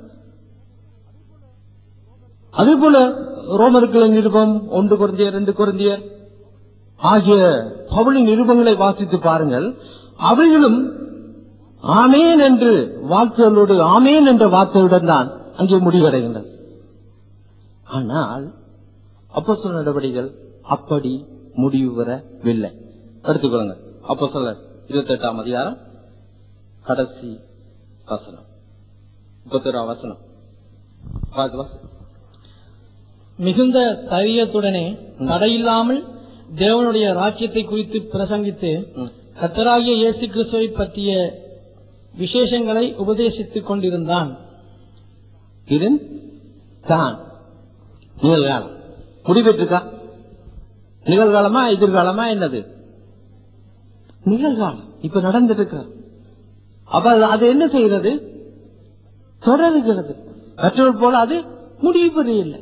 Speaker 1: அதே போல ரோமர்களின் நிருபம் ஒன்று குருந்தியர் ரெண்டு குருந்தியர் ஆகிய பவுளின் நிருபங்களை வாசித்து பாருங்கள் அவைகளும் ஆமேன் என்று வார்த்தைகளோடு ஆமேன் என்ற வார்த்தையுடன் தான் அங்கே முடிவடைகின்றது ஆனால் அப்போ நடவடிக்கைகள் அப்படி முடிவு வரவில்லை எடுத்துக்கொள்ளுங்க அப்போ சொல்ல இருபத்தி எட்டாம் அதிகாரம் கடைசி வசனம் முப்பத்தொராம் வசனம் பார்த்து வாசி.
Speaker 2: மிகுந்த தைரியத்துடனே தடையில்லாமல் தேவனுடைய ராஜ்யத்தை குறித்து பிரசங்கித்து
Speaker 1: ம்.
Speaker 2: கத்தராகிய இயேசு கிறிஸ்துவை பற்றிய விசேஷங்களை உபதேசித்துக் கொண்டிருந்தான்
Speaker 1: இதன் தான் நிகழ்காலம் முடிவெற்றிருக்கா நிகழ்காலமா எதிர்காலமா என்னது நிகழ்காலம் இப்ப நடந்துட்டு இருக்கு அப்ப அது- அது என்ன செய்கிறது தொடருகிறது மற்றவர் போல அது முடிவது இல்லை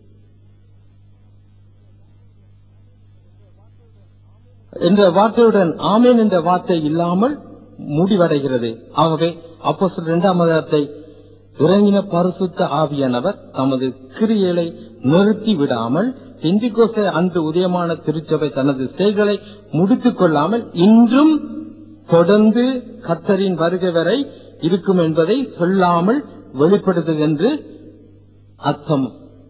Speaker 1: என்ற வார்த்தையுடன் ஆமேன் என்ற வார்த்தை இல்லாமல் முடிவடைகிறது ஆகவே அப்போ இரண்டாம் அதிகாரத்தை இறங்கின பரிசுத்த ஆவியானவர் தமது கிரியைகளை நிறுத்தி விடாமல் பெந்திகோஸ்தே அன்று உதயமான திருச்சபை தனது செயல்களை முடித்துக் கொள்ளாமல் இன்றும் தொடர்ந்து கத்தரின் வருகை வரை இருக்கும் என்பதை சொல்லாமல் வெளிப்படுத்துது என்று அர்த்தம்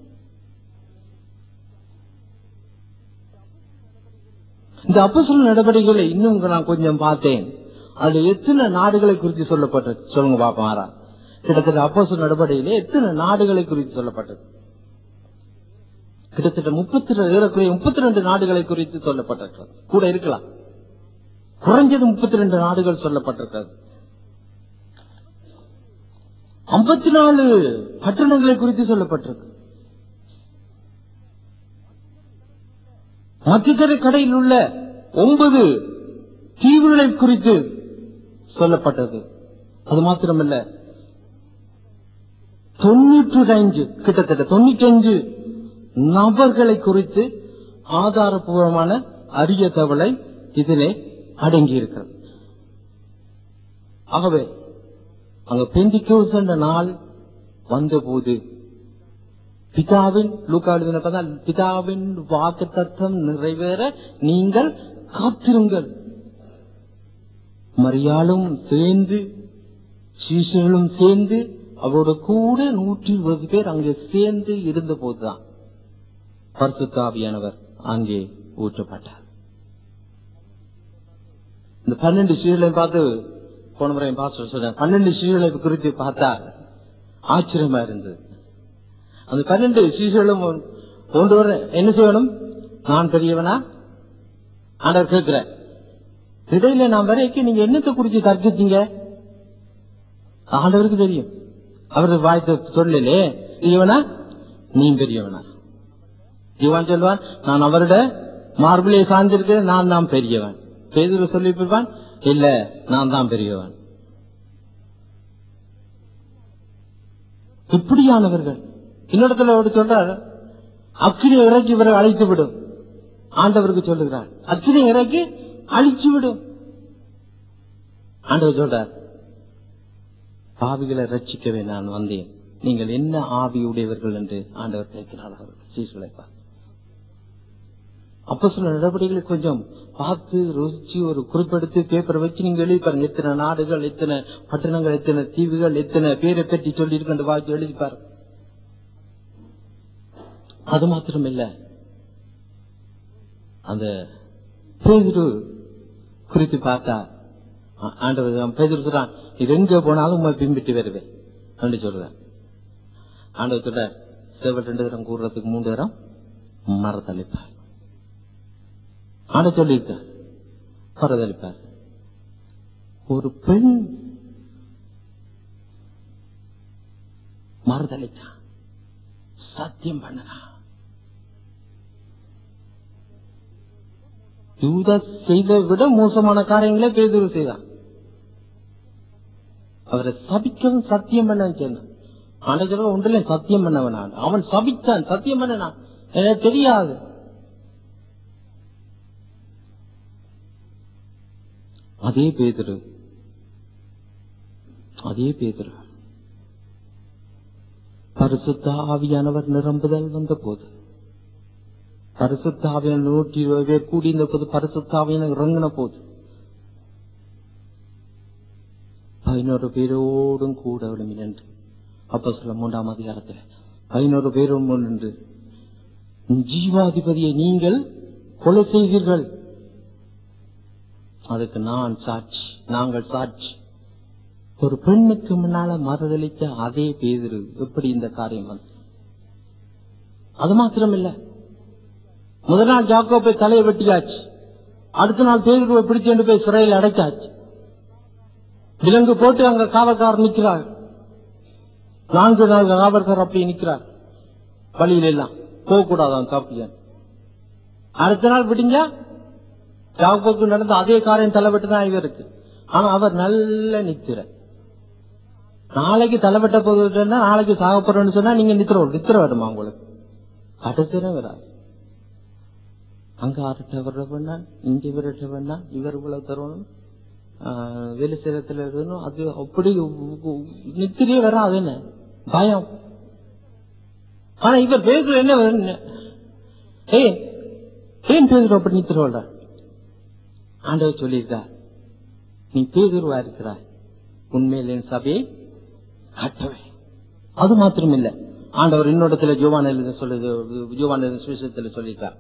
Speaker 1: இந்த அப்போஸ்தல நடவடிக்கைகளை இன்னும் நான் கொஞ்சம் பார்த்தேன் அதுல எத்தனை நாடுகளை குறித்து சொல்லப்பட்டது சொல்லுங்க பாப்போம் ஆறா கிட்டத்தட்ட அப்போஸ்தல நடவடிக்கையில எத்தனை நாடுகளை குறித்து சொல்லப்பட்டது கிட்டத்தட்ட முப்பத்தி ஏறக்குறைய முப்பத்தி ரெண்டு நாடுகளை குறித்து சொல்லப்பட்டிருக்கிறது கூட இருக்கலாம் குறைஞ்சது முப்பத்தி ரெண்டு நாடுகள் சொல்லப்பட்டிருக்கிறது ஐம்பத்தி நாலு பட்டணங்களை குறித்து சொல்லப்பட்டிருக்கு மத்தியதர கடையில் உள்ள ஒன்பது தீவுகளை குறித்து சொல்லப்பட்டது அது மாத்திரமல்ல தொண்ணூற்றி அஞ்சு கிட்டத்தட்ட தொண்ணூற்றி அஞ்சு நபர்களை குறித்து ஆதாரபூர்வமான அரிய தகவலை இதிலே அடங்கி இருக்கிறது ஆகவே அங்க பெந்திக்கோஸ் என்ற நாள் வந்தபோது பிதாவின் லூக்கா எழுதின பார்த்தா, பிதாவின் வாக்கு தத்துவம் நிறைவேற நீங்கள் காத்திருங்கள் மரியாளும் சேர்ந்து சீசர்களும் சேர்ந்து அவரோட கூட நூற்றி இருபது பேர் அங்கே சேர்ந்து இருந்த போதுதான் பரிசுத்தாவியானவர் அங்கே ஊற்றப்பட்டார் இந்த பன்னெண்டு சீர்களை பார்த்து போன முறை பாஸ்டர் சொன்ன பன்னெண்டு சீர்களை குறித்து பார்த்தா ஆச்சரியமா இருந்தது அந்த பன்னெண்டு சீசர்களும் ஒன்று வர என்ன செய்யணும் நான் பெரியவனா ஆண்டவர் கேட்கிற இடையில நான் வரைக்கும் நீங்க என்னத்தை குறிச்சு தர்க்கிச்சீங்க ஆண்டவருக்கு தெரியும் அவரு வாய்த்த சொல்லலே பெரியவனா நீ பெரியவனா இவன் சொல்லுவான் நான் அவரோட மார்பிளை சார்ந்திருக்கிறேன் நான் தான் பெரியவன் பேதுரு சொல்லி இருப்பான் இல்ல நான் தான் பெரியவன் இப்படியானவர்கள் இன்னொருத்துல அவர் சொல்றார் அக்கினி இறக்கி இவரை அழைத்து விடும் ஆண்டவருக்கு சொல்லுகிறார் அக்கினி இறக்கி அழிச்சு விடும் ஆண்டவர் சொல்றார் பாவிகளை ரட்சிக்கவே நான் வந்தேன் நீங்கள் என்ன ஆவியுடையவர்கள் என்று ஆண்டவர் கேட்கிறார் அவர்கள் சீசுகளை பார்த்து அப்ப சில நடவடிக்கைகளை கொஞ்சம் பார்த்து ருசிச்சு ஒரு குறிப்பெடுத்து பேப்பரை வச்சு நீங்க எழுதி பாருங்க எத்தனை நாடுகள் எத்தனை பட்டணங்கள் எத்தனை தீவுகள் எத்தனை பேரை பற்றி சொல்லி இருக்கின்ற வாய்ச்சி எழுதி பாருங்க அது மாத்திரம் இல்ல அந்த பேதுரு குறித்து பார்த்தா ஆ- ஆண்டவர் பேதுரு சொல்றான் இது எங்க போனாலும் உண்மை பிம்பிட்டு வருவேன் என்று சொல்றேன் ஆண்டவர் சொல்ற சேவல் ரெண்டு தரம் கூறுறதுக்கு மூன்று தரம் மரத்தளிப்பார் ஆண்ட சொல்லியிருக்கார் மரத்தளிப்பார் ஒரு பெண் மறுதளித்தான் சத்தியம் பண்ணலாம் யூதாஸ் செய்த விட மோசமான காரியங்களே பேதுரு செய்தான் அவரை சபிக்கவும் சத்தியம் பண்ண சொன்னான் ஆண்டவர் ஒன்றிலே சத்தியம் பண்ணவன் நான். அவன் சபித்தான் சத்தியம் பண்ணனான் எனக்கு தெரியாது அதே பேதுரு அதே பேதுரு பரிசுத்த ஆவியானவர் நிரம்புதல் வந்த போது பரிசுத்தாவியன் நூற்றி இருபது பேர் கூடியிருந்த போது பரிசுத்தாவியன் இறங்கின போது பதினோரு பேரோடும் கூட விழுமி நின்று அப்ப சொல்ல மூன்றாம் அதிகாரத்தில் பதினோரு பேரும் நின்று ஜீவாதிபதியை நீங்கள் கொலை செய்தீர்கள் அதுக்கு நான் சாட்சி நாங்கள் சாட்சி ஒரு பெண்ணுக்கு முன்னால மறுதளித்த அதே பேதிரு எப்படி இந்த காரியம் வந்து அது மாத்திரம் இல்ல முதல் நாள் ஜாக்கோப்பை தலையை வெட்டியாச்சு அடுத்த நாள் பேதுருவை பிடிச்சு போய் சிறையில் அடைச்சாச்சு விலங்கு போட்டு அங்க காவல்காரர் நிக்கிறார் நான்கு நாள் காவல்காரர் அப்படி நிக்கிறார் வழியில எல்லாம் போக கூடாதான் காப்பியன் அடுத்த நாள் விடிஞ்சா யாக்கோக்கு நடந்த அதே காரியம் தலைவெட்டு தான் இவருக்கு ஆனா அவர் நல்ல நித்திர நாளைக்கு தலைவெட்ட போகுதுன்னா நாளைக்கு சாகப்படுறோம்னு சொன்னா நீங்க நித்திர நித்திர வருமா உங்களுக்கு கடுத்திரம் வராது அங்க அரட்ட வர்ற வேண்டாம் இங்க விரட்ட வேண்டாம் இவர் இவ்வளவு தரணும் ஆஹ் வேலை சேரத்துல இருக்கணும் அது அப்படி நித்திரியே வராது என்ன பயம் ஆனா இவர் பேசுற என்ன வருது? ஏய் ஏன் பேசுற அப்படி நித்திரோட ஆண்டவர் சொல்லியிருக்கார் நீ பேதுருவா இருக்கிறாய் உண்மையில் என் சபையை கட்டவே அது மாத்திரம் இல்ல ஆண்டவர் இன்னொருத்துல ஜோவான் எழுத சொல்லுது ஜோவான் எழுத சுவிசேஷத்துல சொல்லியிருக்கார்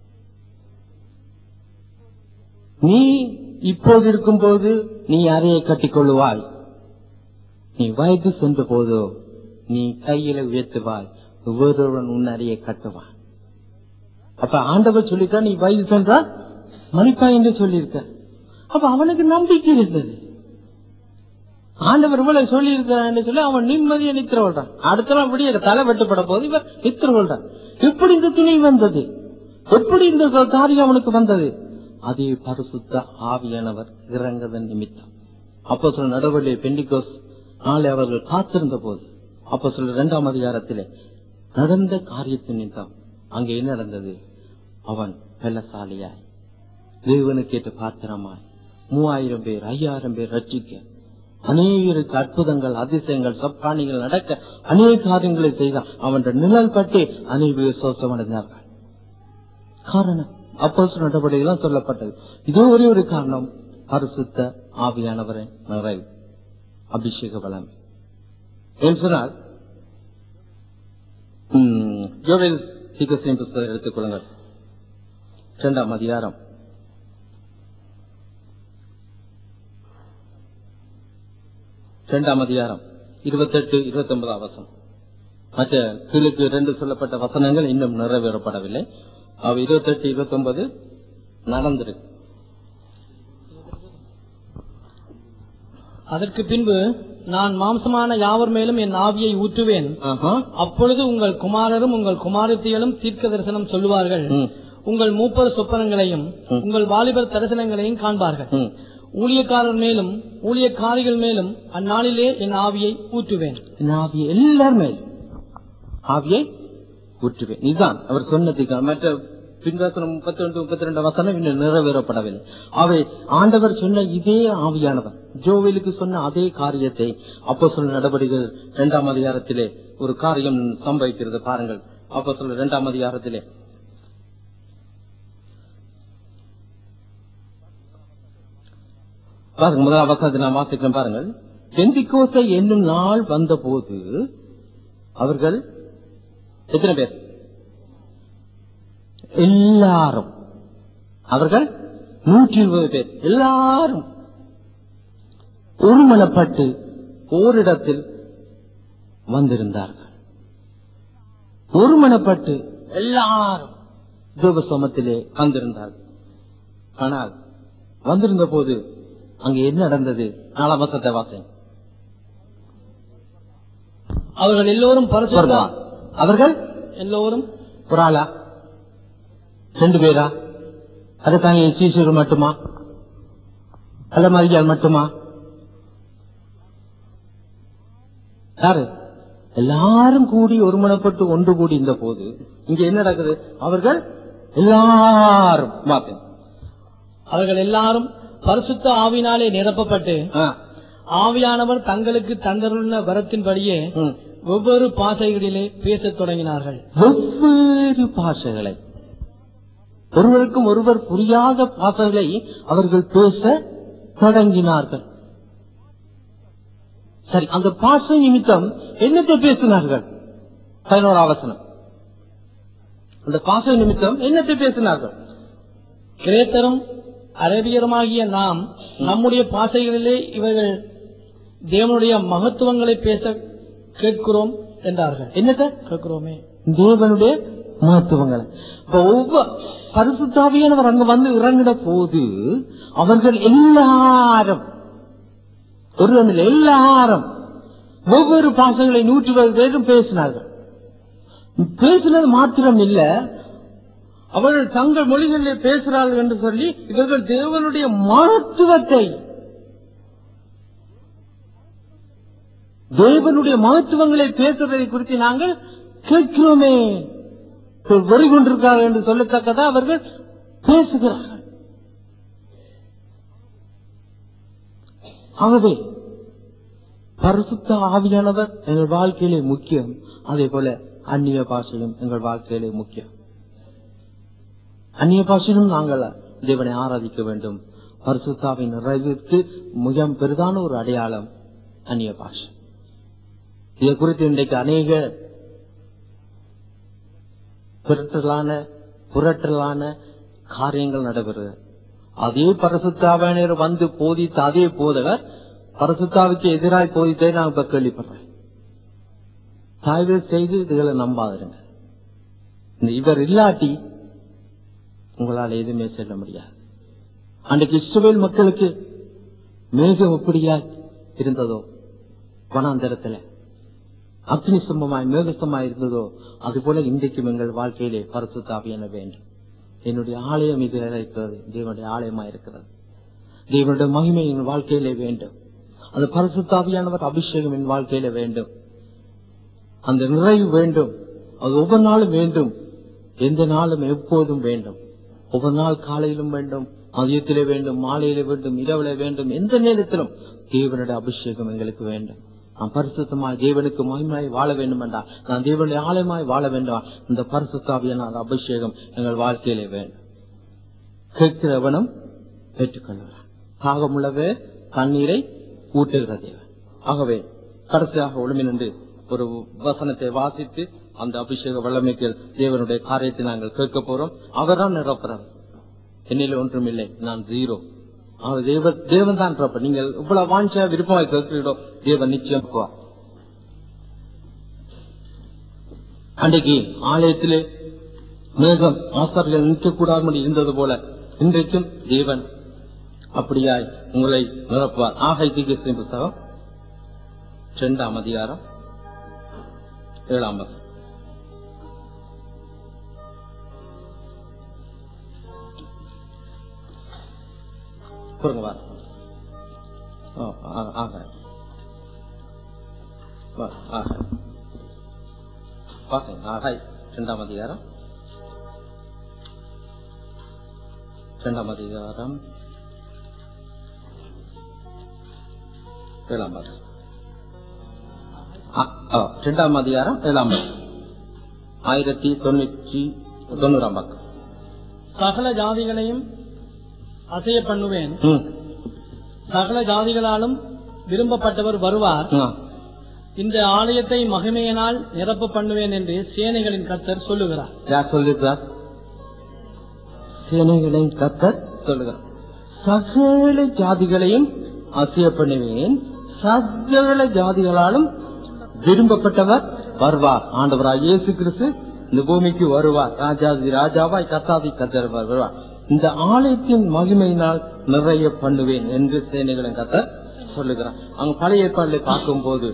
Speaker 1: நீ இப்போது இருக்கும்போது நீ அறையை கட்டிக்கொள்ளுவாய் நீ வயது சென்ற போதோ நீ கையில உயர்த்துவாய் வேறொருவன் உன் அறையை கட்டுவான் அப்ப ஆண்டவர் சொல்லிட்டா நீ வயது சென்றால் மணிப்பா என்று சொல்லியிருக்க அப்ப அவனுக்கு நம்பிக்கை இருந்தது ஆண்டவர் இவ்வளவு சொல்லி இருக்கிறான்னு சொல்லி அவன் நிம்மதியை நித்திர கொள்றான் அடுத்த நாள் விடிய தலை வெட்டுப்பட போது இவர் நித்திர கொள்றான் எப்படி இந்த துணை வந்தது எப்படி இந்த காரியம் அவனுக்கு வந்தது அதே பரிசுத்த ஆவியானவர் இறங்கதன் நிமித்தம் அப்போ சொல்ல நடவடிக்கை பெண்டிகோஸ் நாளை அவர்கள் காத்திருந்த போது அப்போ சொல்ல இரண்டாம் அதிகாரத்திலே நடந்த காரியத்தின் நிமித்தம் அங்கே என்ன நடந்தது அவன் வெள்ளசாலியாய் தேவனுக்கு ஏற்ற பாத்திரமாய் மூவாயிரம் பேர் ஐயாயிரம் பேர் ரட்சிக்க அநேகருக்கு அற்புதங்கள் அதிசயங்கள் சப்பானிகள் நடக்க அநேக காரியங்களை செய்தான் அவன் நிழல் பட்டு அநேக சோசமடைந்தார்கள் காரணம் அப்போ நடவடிக்கைகள் சொல்லப்பட்டது இதோ ஒரே ஒரு காரணம் பரிசுத்த ஆவியானவரை நிறைவு அபிஷேக வளம் ஏன் சொன்னால் ம், யோவேல் சீக்கிரம் புஸ்தகம் எடுத்துக்கொள்ளுங்கள் இரண்டாம் அதிகாரம் இரண்டாம் அதிகாரம் இருபத்தெட்டு இருபத்தி ஒன்பதாம் வசனம் மற்ற கீழுக்கு இரண்டு சொல்லப்பட்ட வசனங்கள் இன்னும் நிறைவேறப்படவில்லை அவ இருபத்தெட்டு இருபத்தி ஒன்பது நடந்திருக்கு
Speaker 2: அதற்கு பின்பு நான் மாம்சமான யாவர் மேலும் என் ஆவியை ஊற்றுவேன்
Speaker 1: ஆஹா.
Speaker 2: அப்பொழுது உங்கள் குமாரரும் உங்கள் குமாரத்திகளும் தீர்க்க தரிசனம் சொல்லுவார்கள்
Speaker 1: ம்,
Speaker 2: உங்கள் மூப்பர் சொப்பனங்களையும் உங்கள் வாலிபர் தரிசனங்களையும் காண்பார்கள்
Speaker 1: ம்.
Speaker 2: ஊழியக்காரர் மேலும் ஊழியக்காரிகள் மேலும் அந்நாளிலே என் ஆவியை ஊற்றுவேன்
Speaker 1: என் ஆவியை எல்லாருமே ஆவியை ஊற்றுவேன் இதுதான் அவர் சொன்னதுக்கு மற்ற பின்வசனம் முப்பத்தி ரெண்டு முப்பத்தி ரெண்டு வசனம் இன்னும் நிறைவேறப்படவில்லை அவை ஆண்டவர் சொன்ன இதே ஆவியானவர் ஜோவேலுக்கு சொன்ன அதே காரியத்தை அப்போ சொன்ன நடவடிக்கைகள் இரண்டாம் அதிகாரத்திலே ஒரு காரியம் சம்பவிக்கிறது பாருங்கள் அப்போ சொல்ல இரண்டாம் அதிகாரத்திலே பாருங்க முதல் அவசரத்தை நான் வாசிக்கிறேன் பாருங்கள் பெந்திக்கோசை என்னும் நாள் வந்தபோது அவர்கள் எத்தனை பேர் எல்லாரும் அவர்கள் நூற்றி இருபது பேர் எல்லாரும் ஒருமனப்பட்டு ஓரிடத்தில் வந்திருந்தார்கள் ஒருமனப்பட்டு எல்லாரும் தேவசமத்திலே வந்திருந்தார்கள் ஆனால் வந்திருந்த போது அங்க என்ன நடந்தது நாலாம் வசத்தை வாசன்
Speaker 2: அவர்கள் எல்லோரும் பரிசுத்த
Speaker 1: அவர்கள்
Speaker 2: எல்லோரும்
Speaker 1: ஒரு ஆளா ரெண்டு பேரா அது தாங்க சீசர் மட்டுமா அல்ல மரியாள் மட்டுமா யாரு எல்லாரும் கூடி ஒருமனப்பட்டு ஒன்று கூடி இந்த போது இங்க என்ன நடக்குது அவர்கள் எல்லாரும் மாத்தேன்
Speaker 2: அவர்கள் எல்லாரும் பரிசுத்த ஆவினாலே நிரப்பப்பட்டு ஆவியானவர் தங்களுக்கு தந்தருள்ள வரத்தின்படியே ஒவ்வொரு பாசைகளிலே பேசத் தொடங்கினார்கள்
Speaker 1: வெவ்வேறு பாஷைகளை ஒருவருக்கும் ஒருவர் புரியாத பாஷைகளை அவர்கள் பேச தொடங்கினார்கள் சரி அந்த பாஷை நிமித்தம் என்னத்தை பேசினார்கள் பதினோரா வசனம் அந்த பாஷை நிமித்தம் என்னத்தை பேசினார்கள்
Speaker 2: கிரேத்தரும் அரேபியருமாகிய நாம் நம்முடைய பாசைகளிலே இவர்கள் தேவனுடைய மகத்துவங்களை பேச கேட்கிறோம் என்றார்கள்
Speaker 1: என்னத்தை
Speaker 2: கேட்கிறோமே
Speaker 1: தேவனுடைய மகத்துவங்களை இப்ப ஒவ்வொரு பரிசுத்தாவியானவர் அங்க வந்து இறங்கின போது அவர்கள் எல்லாரும் ஒரு இடத்துல எல்லாரும் ஒவ்வொரு பாசங்களை நூற்றி இருபது பேரும் பேசினார்கள் பேசினது மாத்திரம் இல்ல அவர்கள் தங்கள் மொழிகளில் பேசுகிறார்கள் என்று சொல்லி இவர்கள் தேவனுடைய மகத்துவத்தை தேவனுடைய மகத்துவங்களை பேசுவதை குறித்து நாங்கள் கேட்கிறோமே வெறி கொண்டிருக்கிறார்கள் என்று சொல்லத்தக்கதா அவர்கள் பேசுகிறார்கள் ஆகவே பரிசுத்த ஆவியானவர் எங்கள் வாழ்க்கையிலே முக்கியம் அதே போல அந்நிய பாஷையும் எங்கள் வாழ்க்கையிலே முக்கியம் அந்நிய பாஷையிலும் நாங்கள் தேவனை ஆராதிக்க வேண்டும் பரிசுத்தாவின் நிறைவுக்கு மிக பெரிதான ஒரு அடையாளம் அந்நிய பாஷை இதை குறித்து இன்றைக்கு அநேக புரட்டலான புரட்டலான காரியங்கள் நடைபெறுகிறது அதே பரிசுத்தாவினர் வந்து போதித்த அதே போதகர் பரிசுத்தாவுக்கு எதிராய் போதித்ததை நான் இப்ப கேள்விப்படுறேன் தயவு செய்து இதுகளை நம்பாதிருங்க இந்த இவர் இல்லாட்டி உங்களால் எதுவுமே செல்ல முடியாது அன்றைக்கு இஸ்ரவேல் மக்களுக்கு மேகம் எப்படியா இருந்ததோ வனாந்தரத்துல அக்னி ஸ்தம்பமாய் மேகஸ்தமாய் இருந்ததோ அது போல இன்றைக்கும் எங்கள் வாழ்க்கையிலே பரிசுத்தாவியான வேண்டும் என்னுடைய ஆலயம் இது இருக்கிறது தேவனுடைய ஆலயமா இருக்கிறது தேவனுடைய மகிமை என் வாழ்க்கையிலே வேண்டும் அந்த பரிசுத்தாவியானவர் அபிஷேகம் என் வாழ்க்கையில வேண்டும் அந்த நிறைவு வேண்டும் அது ஒவ்வொரு நாளும் வேண்டும் எந்த நாளும் எப்போதும் வேண்டும் ஒவ்வொரு நாள் காலையிலும் வேண்டும் மதியத்திலே வேண்டும் மாலையிலே வேண்டும் இரவில வேண்டும் எந்த நேரத்திலும் தேவனுடைய அபிஷேகம் எங்களுக்கு வேண்டும் நான் பரிசுத்தமாய் தேவனுக்கு மகிமாய் வாழ வேண்டும் என்றால் நான் தேவனுடைய ஆலயமாய் வாழ வேண்டும் இந்த பரிசுத்தாவியான அந்த அபிஷேகம் எங்கள் வாழ்க்கையிலே வேண்டும் கேட்கிறவனும் பெற்றுக்கொள்கிறான் தாகமுள்ளவே தண்ணீரை ஊட்டுகிற தேவன் ஆகவே கடைசியாக ஒளிமை நின்று ஒரு வசனத்தை வாசித்து அந்த அபிஷேக வல்லமைக்கு தேவனுடைய காரியத்தை நாங்கள் கேட்க போறோம் அவர்தான் நிரப்புறார் என்னில் ஒன்றும் இல்லை நான் ஜீரோ அவர் தேவ தேவன் தான் நிரப்ப நீங்கள் இவ்வளவு வாஞ்சா விருப்பமாய் கேட்கிறீர்களோ தேவன் நிச்சயம் போவார். அன்றைக்கு ஆலயத்திலே மேகம் ஆசாரிகள் நிற்கக்கூடாமல் இருந்தது போல இன்றைக்கும் தேவன் அப்படியாய் உங்களை நிரப்புவார் ஆகை தீகிருஷ்ணன் புத்தகம் இரண்டாம் அதிகாரம் ஏழாம் வசனம் பொறுங்க வா ஓ, ஆ- ஆக வா, ஆக வாங்க ஆகாய் இரண்டாம் அதிகாரம் இரண்டாம் அதிகாரம் ஏழாம் வசனம். ஆ, ஆ, இரண்டாம் அதிகாரம் ஏழாம் வசனம். ஆயிரத்தி தொண்ணூற்றி தொண்ணூறாம் பக்கம்
Speaker 2: சகல ஜாதிகளையும் அசைய பண்ணுவேன்
Speaker 1: ம்,
Speaker 2: சகல ஜாதிகளாலும் விரும்பப்பட்டவர் வருவார்
Speaker 1: ஆ.
Speaker 2: இந்த ஆலயத்தை மகிமையினால் நிரப்ப பண்ணுவேன் என்று சேனைகளின் கர்த்தர் சொல்லுகிறார்
Speaker 1: யார் சொல்லுகிறார் சேனைகளின் கத்தர் சொல்லுகிறார் சகல ஜாதிகளையும் அசிய பண்ணுவேன் சகல ஜாதிகளாலும் விரும்பப்பட்டவர் வருவார் ஆண்டவராய் இயேசு கிறிஸ்து இந்த பூமிக்கு வருவார் ராஜாதி ராஜாவாய் கத்தாதி கத்தர் வருவார் இந்த ஆலயத்தின் மகிமையினால் நிறைய பண்ணுவேன் என்று சேனைகளின் கத்தர் சொல்லுகிறார் அங்க பழைய ஏற்பாடுல பார்க்கும்போது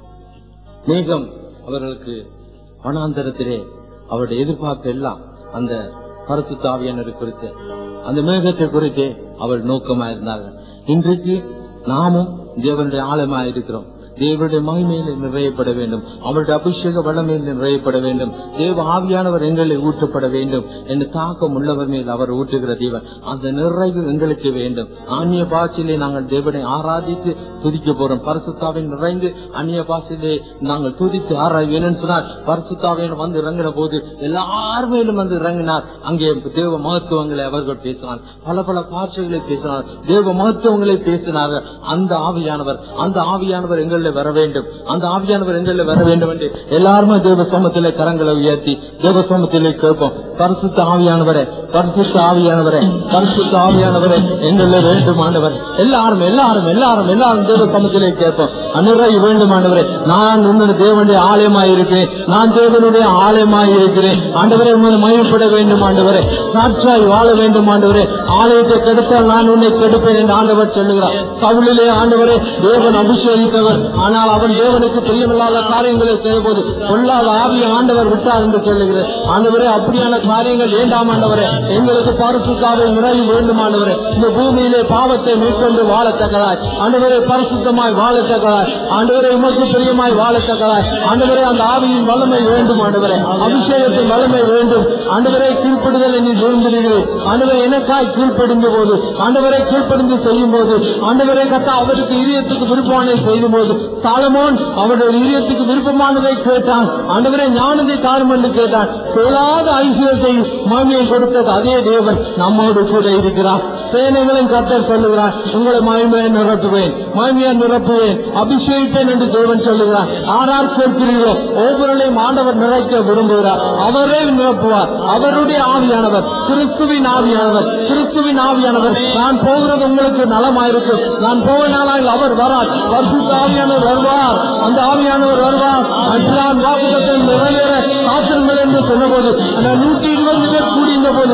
Speaker 1: மேகம் அவர்களுக்கு வனாந்தரத்திலே அவருடைய எதிர்பார்ப்பு எல்லாம் அந்த பரசுத்தாவியனரை குறித்து அந்த மேகத்தை குறித்து அவள் நோக்கமா இருந்தார்கள் இன்றைக்கு நாமும் தேவனுடைய ஆழமா இருக்கிறோம் தேவனுடைய மகிமையில நிறையப்பட வேண்டும் அவருடைய அபிஷேக வல்லமையில் நிறையப்பட வேண்டும் தேவ ஆவியானவர் எங்களை ஊற்றப்பட வேண்டும் என்று தாக்கம் உள்ளவர் மேல் அவர் ஊற்றுகிற தேவன் அந்த நிறைவு எங்களுக்கு வேண்டும் ஆன்ய பாஷையிலே நாங்கள் தேவனை ஆராதித்து துதிக்க போறோம் பரிசுத்தாவின் நிறைந்து அந்நிய பாஷையிலே நாங்கள் துதித்து ஆராய் வேணும்னு சொன்னார் பரிசுத்தாவின் வந்து இறங்கின போது எல்லார் மேலும் வந்து இறங்கினார் அங்கே தேவ மகத்துவங்களை அவர்கள் பேசினார் பல பல பாஷைகளை பேசினார் தேவ மகத்துவங்களை பேசினார்கள் அந்த ஆவியானவர் அந்த ஆவியானவர் எங்களில் வர வேண்டும் அந்த ஆவியானவர் எங்களில் வர வேண்டும் என்று எல்லாருமே தேவ சமத்திலே கரங்களை உயர்த்தி தேவ சமத்திலே கேட்போம் பரிசுத்த ஆவியானவரே பரிசுத்த ஆவியானவரே பரிசுத்த ஆவியானவரே எங்களில் வேண்டும் ஆண்டவர் எல்லாரும் எல்லாரும் எல்லாரும் எல்லாரும் தேவ சமத்திலே கேட்போம் அனுரை வேண்டும் ஆண்டவரே நான் உன்னுடைய தேவனுடைய ஆலயமாய் இருக்கிறேன் நான் தேவனுடைய ஆலயமாய் இருக்கிறேன் ஆண்டவரே உங்களை மயப்பட வேண்டும் ஆண்டவரே சாட்சாய் வாழ வேண்டும் ஆண்டவரே ஆலயத்தை கெடுத்தால் நான் உன்னை கெடுப்பேன் என்று ஆண்டவர் சொல்லுகிறார் சவுளிலே ஆண்டவரே தேவன் அபிஷேகித்தவர் ஆனால் அவன் தேவனுக்கு பிரியமில்லாத காரியங்களை செய்யும்போது பொல்லாத ஆவிய ஆண்டவர் விட்டார் என்று சொல்லுகிறார் ஆண்டவரே அப்படியான காரியங்கள் வேண்டாம் ஆண்டவரே எங்களுக்கு பரிசுத்தாவை நிறைவு வேண்டும் ஆண்டவரே இந்த பூமியிலே பாவத்தை மேற்கொண்டு வாழத்தக்கதாய் ஆண்டவரே பரிசுத்தமாய் வாழத்தக்கதாய் ஆண்டவரே உமக்கு பிரியமாய் வாழத்தக்கதாய் ஆண்டவரே அந்த ஆவியின் வல்லமை வேண்டும் ஆண்டவரே அபிஷேகத்தின் வல்லமை வேண்டும் ஆண்டவரே கீழ்ப்படுதல் நீ விரும்புகிறீர்கள் ஆண்டவரே எனக்காய் கீழ்ப்படிந்த போது ஆண்டவரை கீழ்ப்படிந்து செய்யும் போது ஆண்டவரை கத்தா அவருக்கு இதயத்துக்கு விருப்பமானதை செய்த போது சாலமோன் அவருடைய இதயத்துக்கு விருப்பமானதை கேட்டான் ஆண்டவரே ஞானத்தை தாரும் என்று கேட்டான் சொல்லாத ஐஸ்வர்யத்தை மாமியை கொடுத்தது அதே தேவன் நம்மோடு கூட இருக்கிறார் சேனைகளும் கத்தர் சொல்லுகிறார் உங்களை மகிமையை நிரப்புவேன் மகிமையை நிரப்புவேன் அபிஷேகிப்பேன் என்று தேவன் சொல்லுகிறார் ஆறார் கேட்கிறீர்களோ ஒவ்வொருளையும் ஆண்டவர் நிறைக்க விரும்புகிறார் அவரே நிரப்புவார் அவருடைய ஆவியானவர் கிறிஸ்துவின் ஆவியானவர் கிறிஸ்துவின் ஆவியானவர் நான் போகிறது உங்களுக்கு நலமாயிருக்கும் நான் போக நாளால் அவர் வரார் பரிசுத்த ஆவியானவர் வருவார் அந்த ஆவியானவர் வருவார் அன்றான் வாக்குத்தத்தை நிறைவேற காத்திருங்கள் என்று சொன்னபோது அந்த நூற்றி இருபது பேர் கூடியிருந்த போது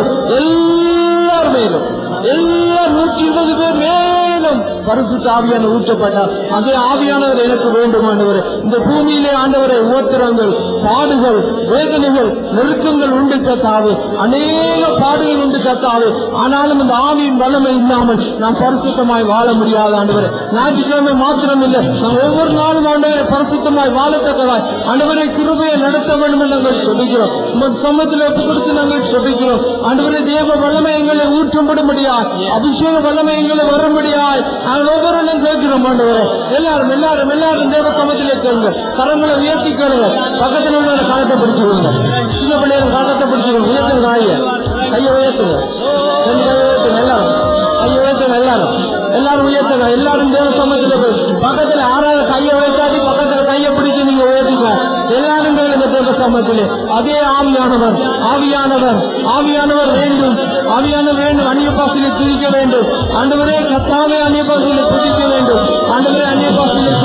Speaker 1: எல்லார் மேலும் எல்லா நூற்றி இருபது பேர் மேலும் பரிசுத்த ஆவியான ஊற்றப்பட்டார் அதே ஆவியானவர் எனக்கு வேண்டும் ஆண்டவர் இந்த பூமியிலே ஆண்டவரை உபத்திரங்கள் பாடுகள் வேதனைகள் நெருக்கங்கள் உண்டு கத்தாவு அநேக பாடுகள் உண்டு கத்தாவு ஆனாலும் இந்த ஆவியின் வல்லமை இல்லாமல் நாம் பரிசுத்தமாய் வாழ முடியாது ஆண்டவரே ஞாயிற்றுக்கிழமை மாத்திரம் இல்லை நாம் ஒவ்வொரு நாளும் ஆண்டவரை பரிசுத்தமாய் வாழத்தக்கதாய் ஆண்டவரை கிருபையை நடத்த வேண்டும் என்று நாங்கள் சொல்லுகிறோம் உங்கள் சமத்தில் ஒப்பு கொடுத்து நாங்கள் சொல்லுகிறோம் ஆண்டவரை தேவ வல்லமை எங்களை ஊற்றும்படும்படியாய் அபிஷேக வல்லமை எங்களை வரும்படியாய் நாங்கள் ஒவ்வொருவரும் கேட்கிறோம் ஆண்டவரே எல்லாரும் எல்லாரும் எல்லாரும் தேவ சமத்திலே கேளுங்க கரங்களை உயர்த்தி கேளுங்க பக்கத்தில் உள்ள காலத்தை பிடிச்சுக்கோங்க சின்ன பிள்ளைகள் காலத்தை பிடிச்சுக்கோங்க உயர்த்துங்க காய கையை உயர்த்துங்க ரெண்டு கையை உயர்த்துங்க எல்லாரும் கையை உயர்த்துங்க எல்லாரும் எல்லாரும் உயர்த்துங்க எல்லாரும் தேவ சமத்துல போய் பக்கத்துல ஆறாவது கையை உயர்த்தாட்டி பக்கத்துல கையை பிடிச்சு நீங்க உயர்த்திக்கோ எல்லாரும் கேளுங்க தேவ சமத்திலே அதே ஆவியானவர் ஆவியானவர் ஆவியானவர் வேண்டும் ஆவியானவர் வேண்டும் அந்நிய பாசிலே துதிக்க வேண்டும் ஆண்டவரே கத்தாவே அந்நிய பாசிலே துதிக்க வேண்டும் ஆண்டவரே அந்நிய பாசிலே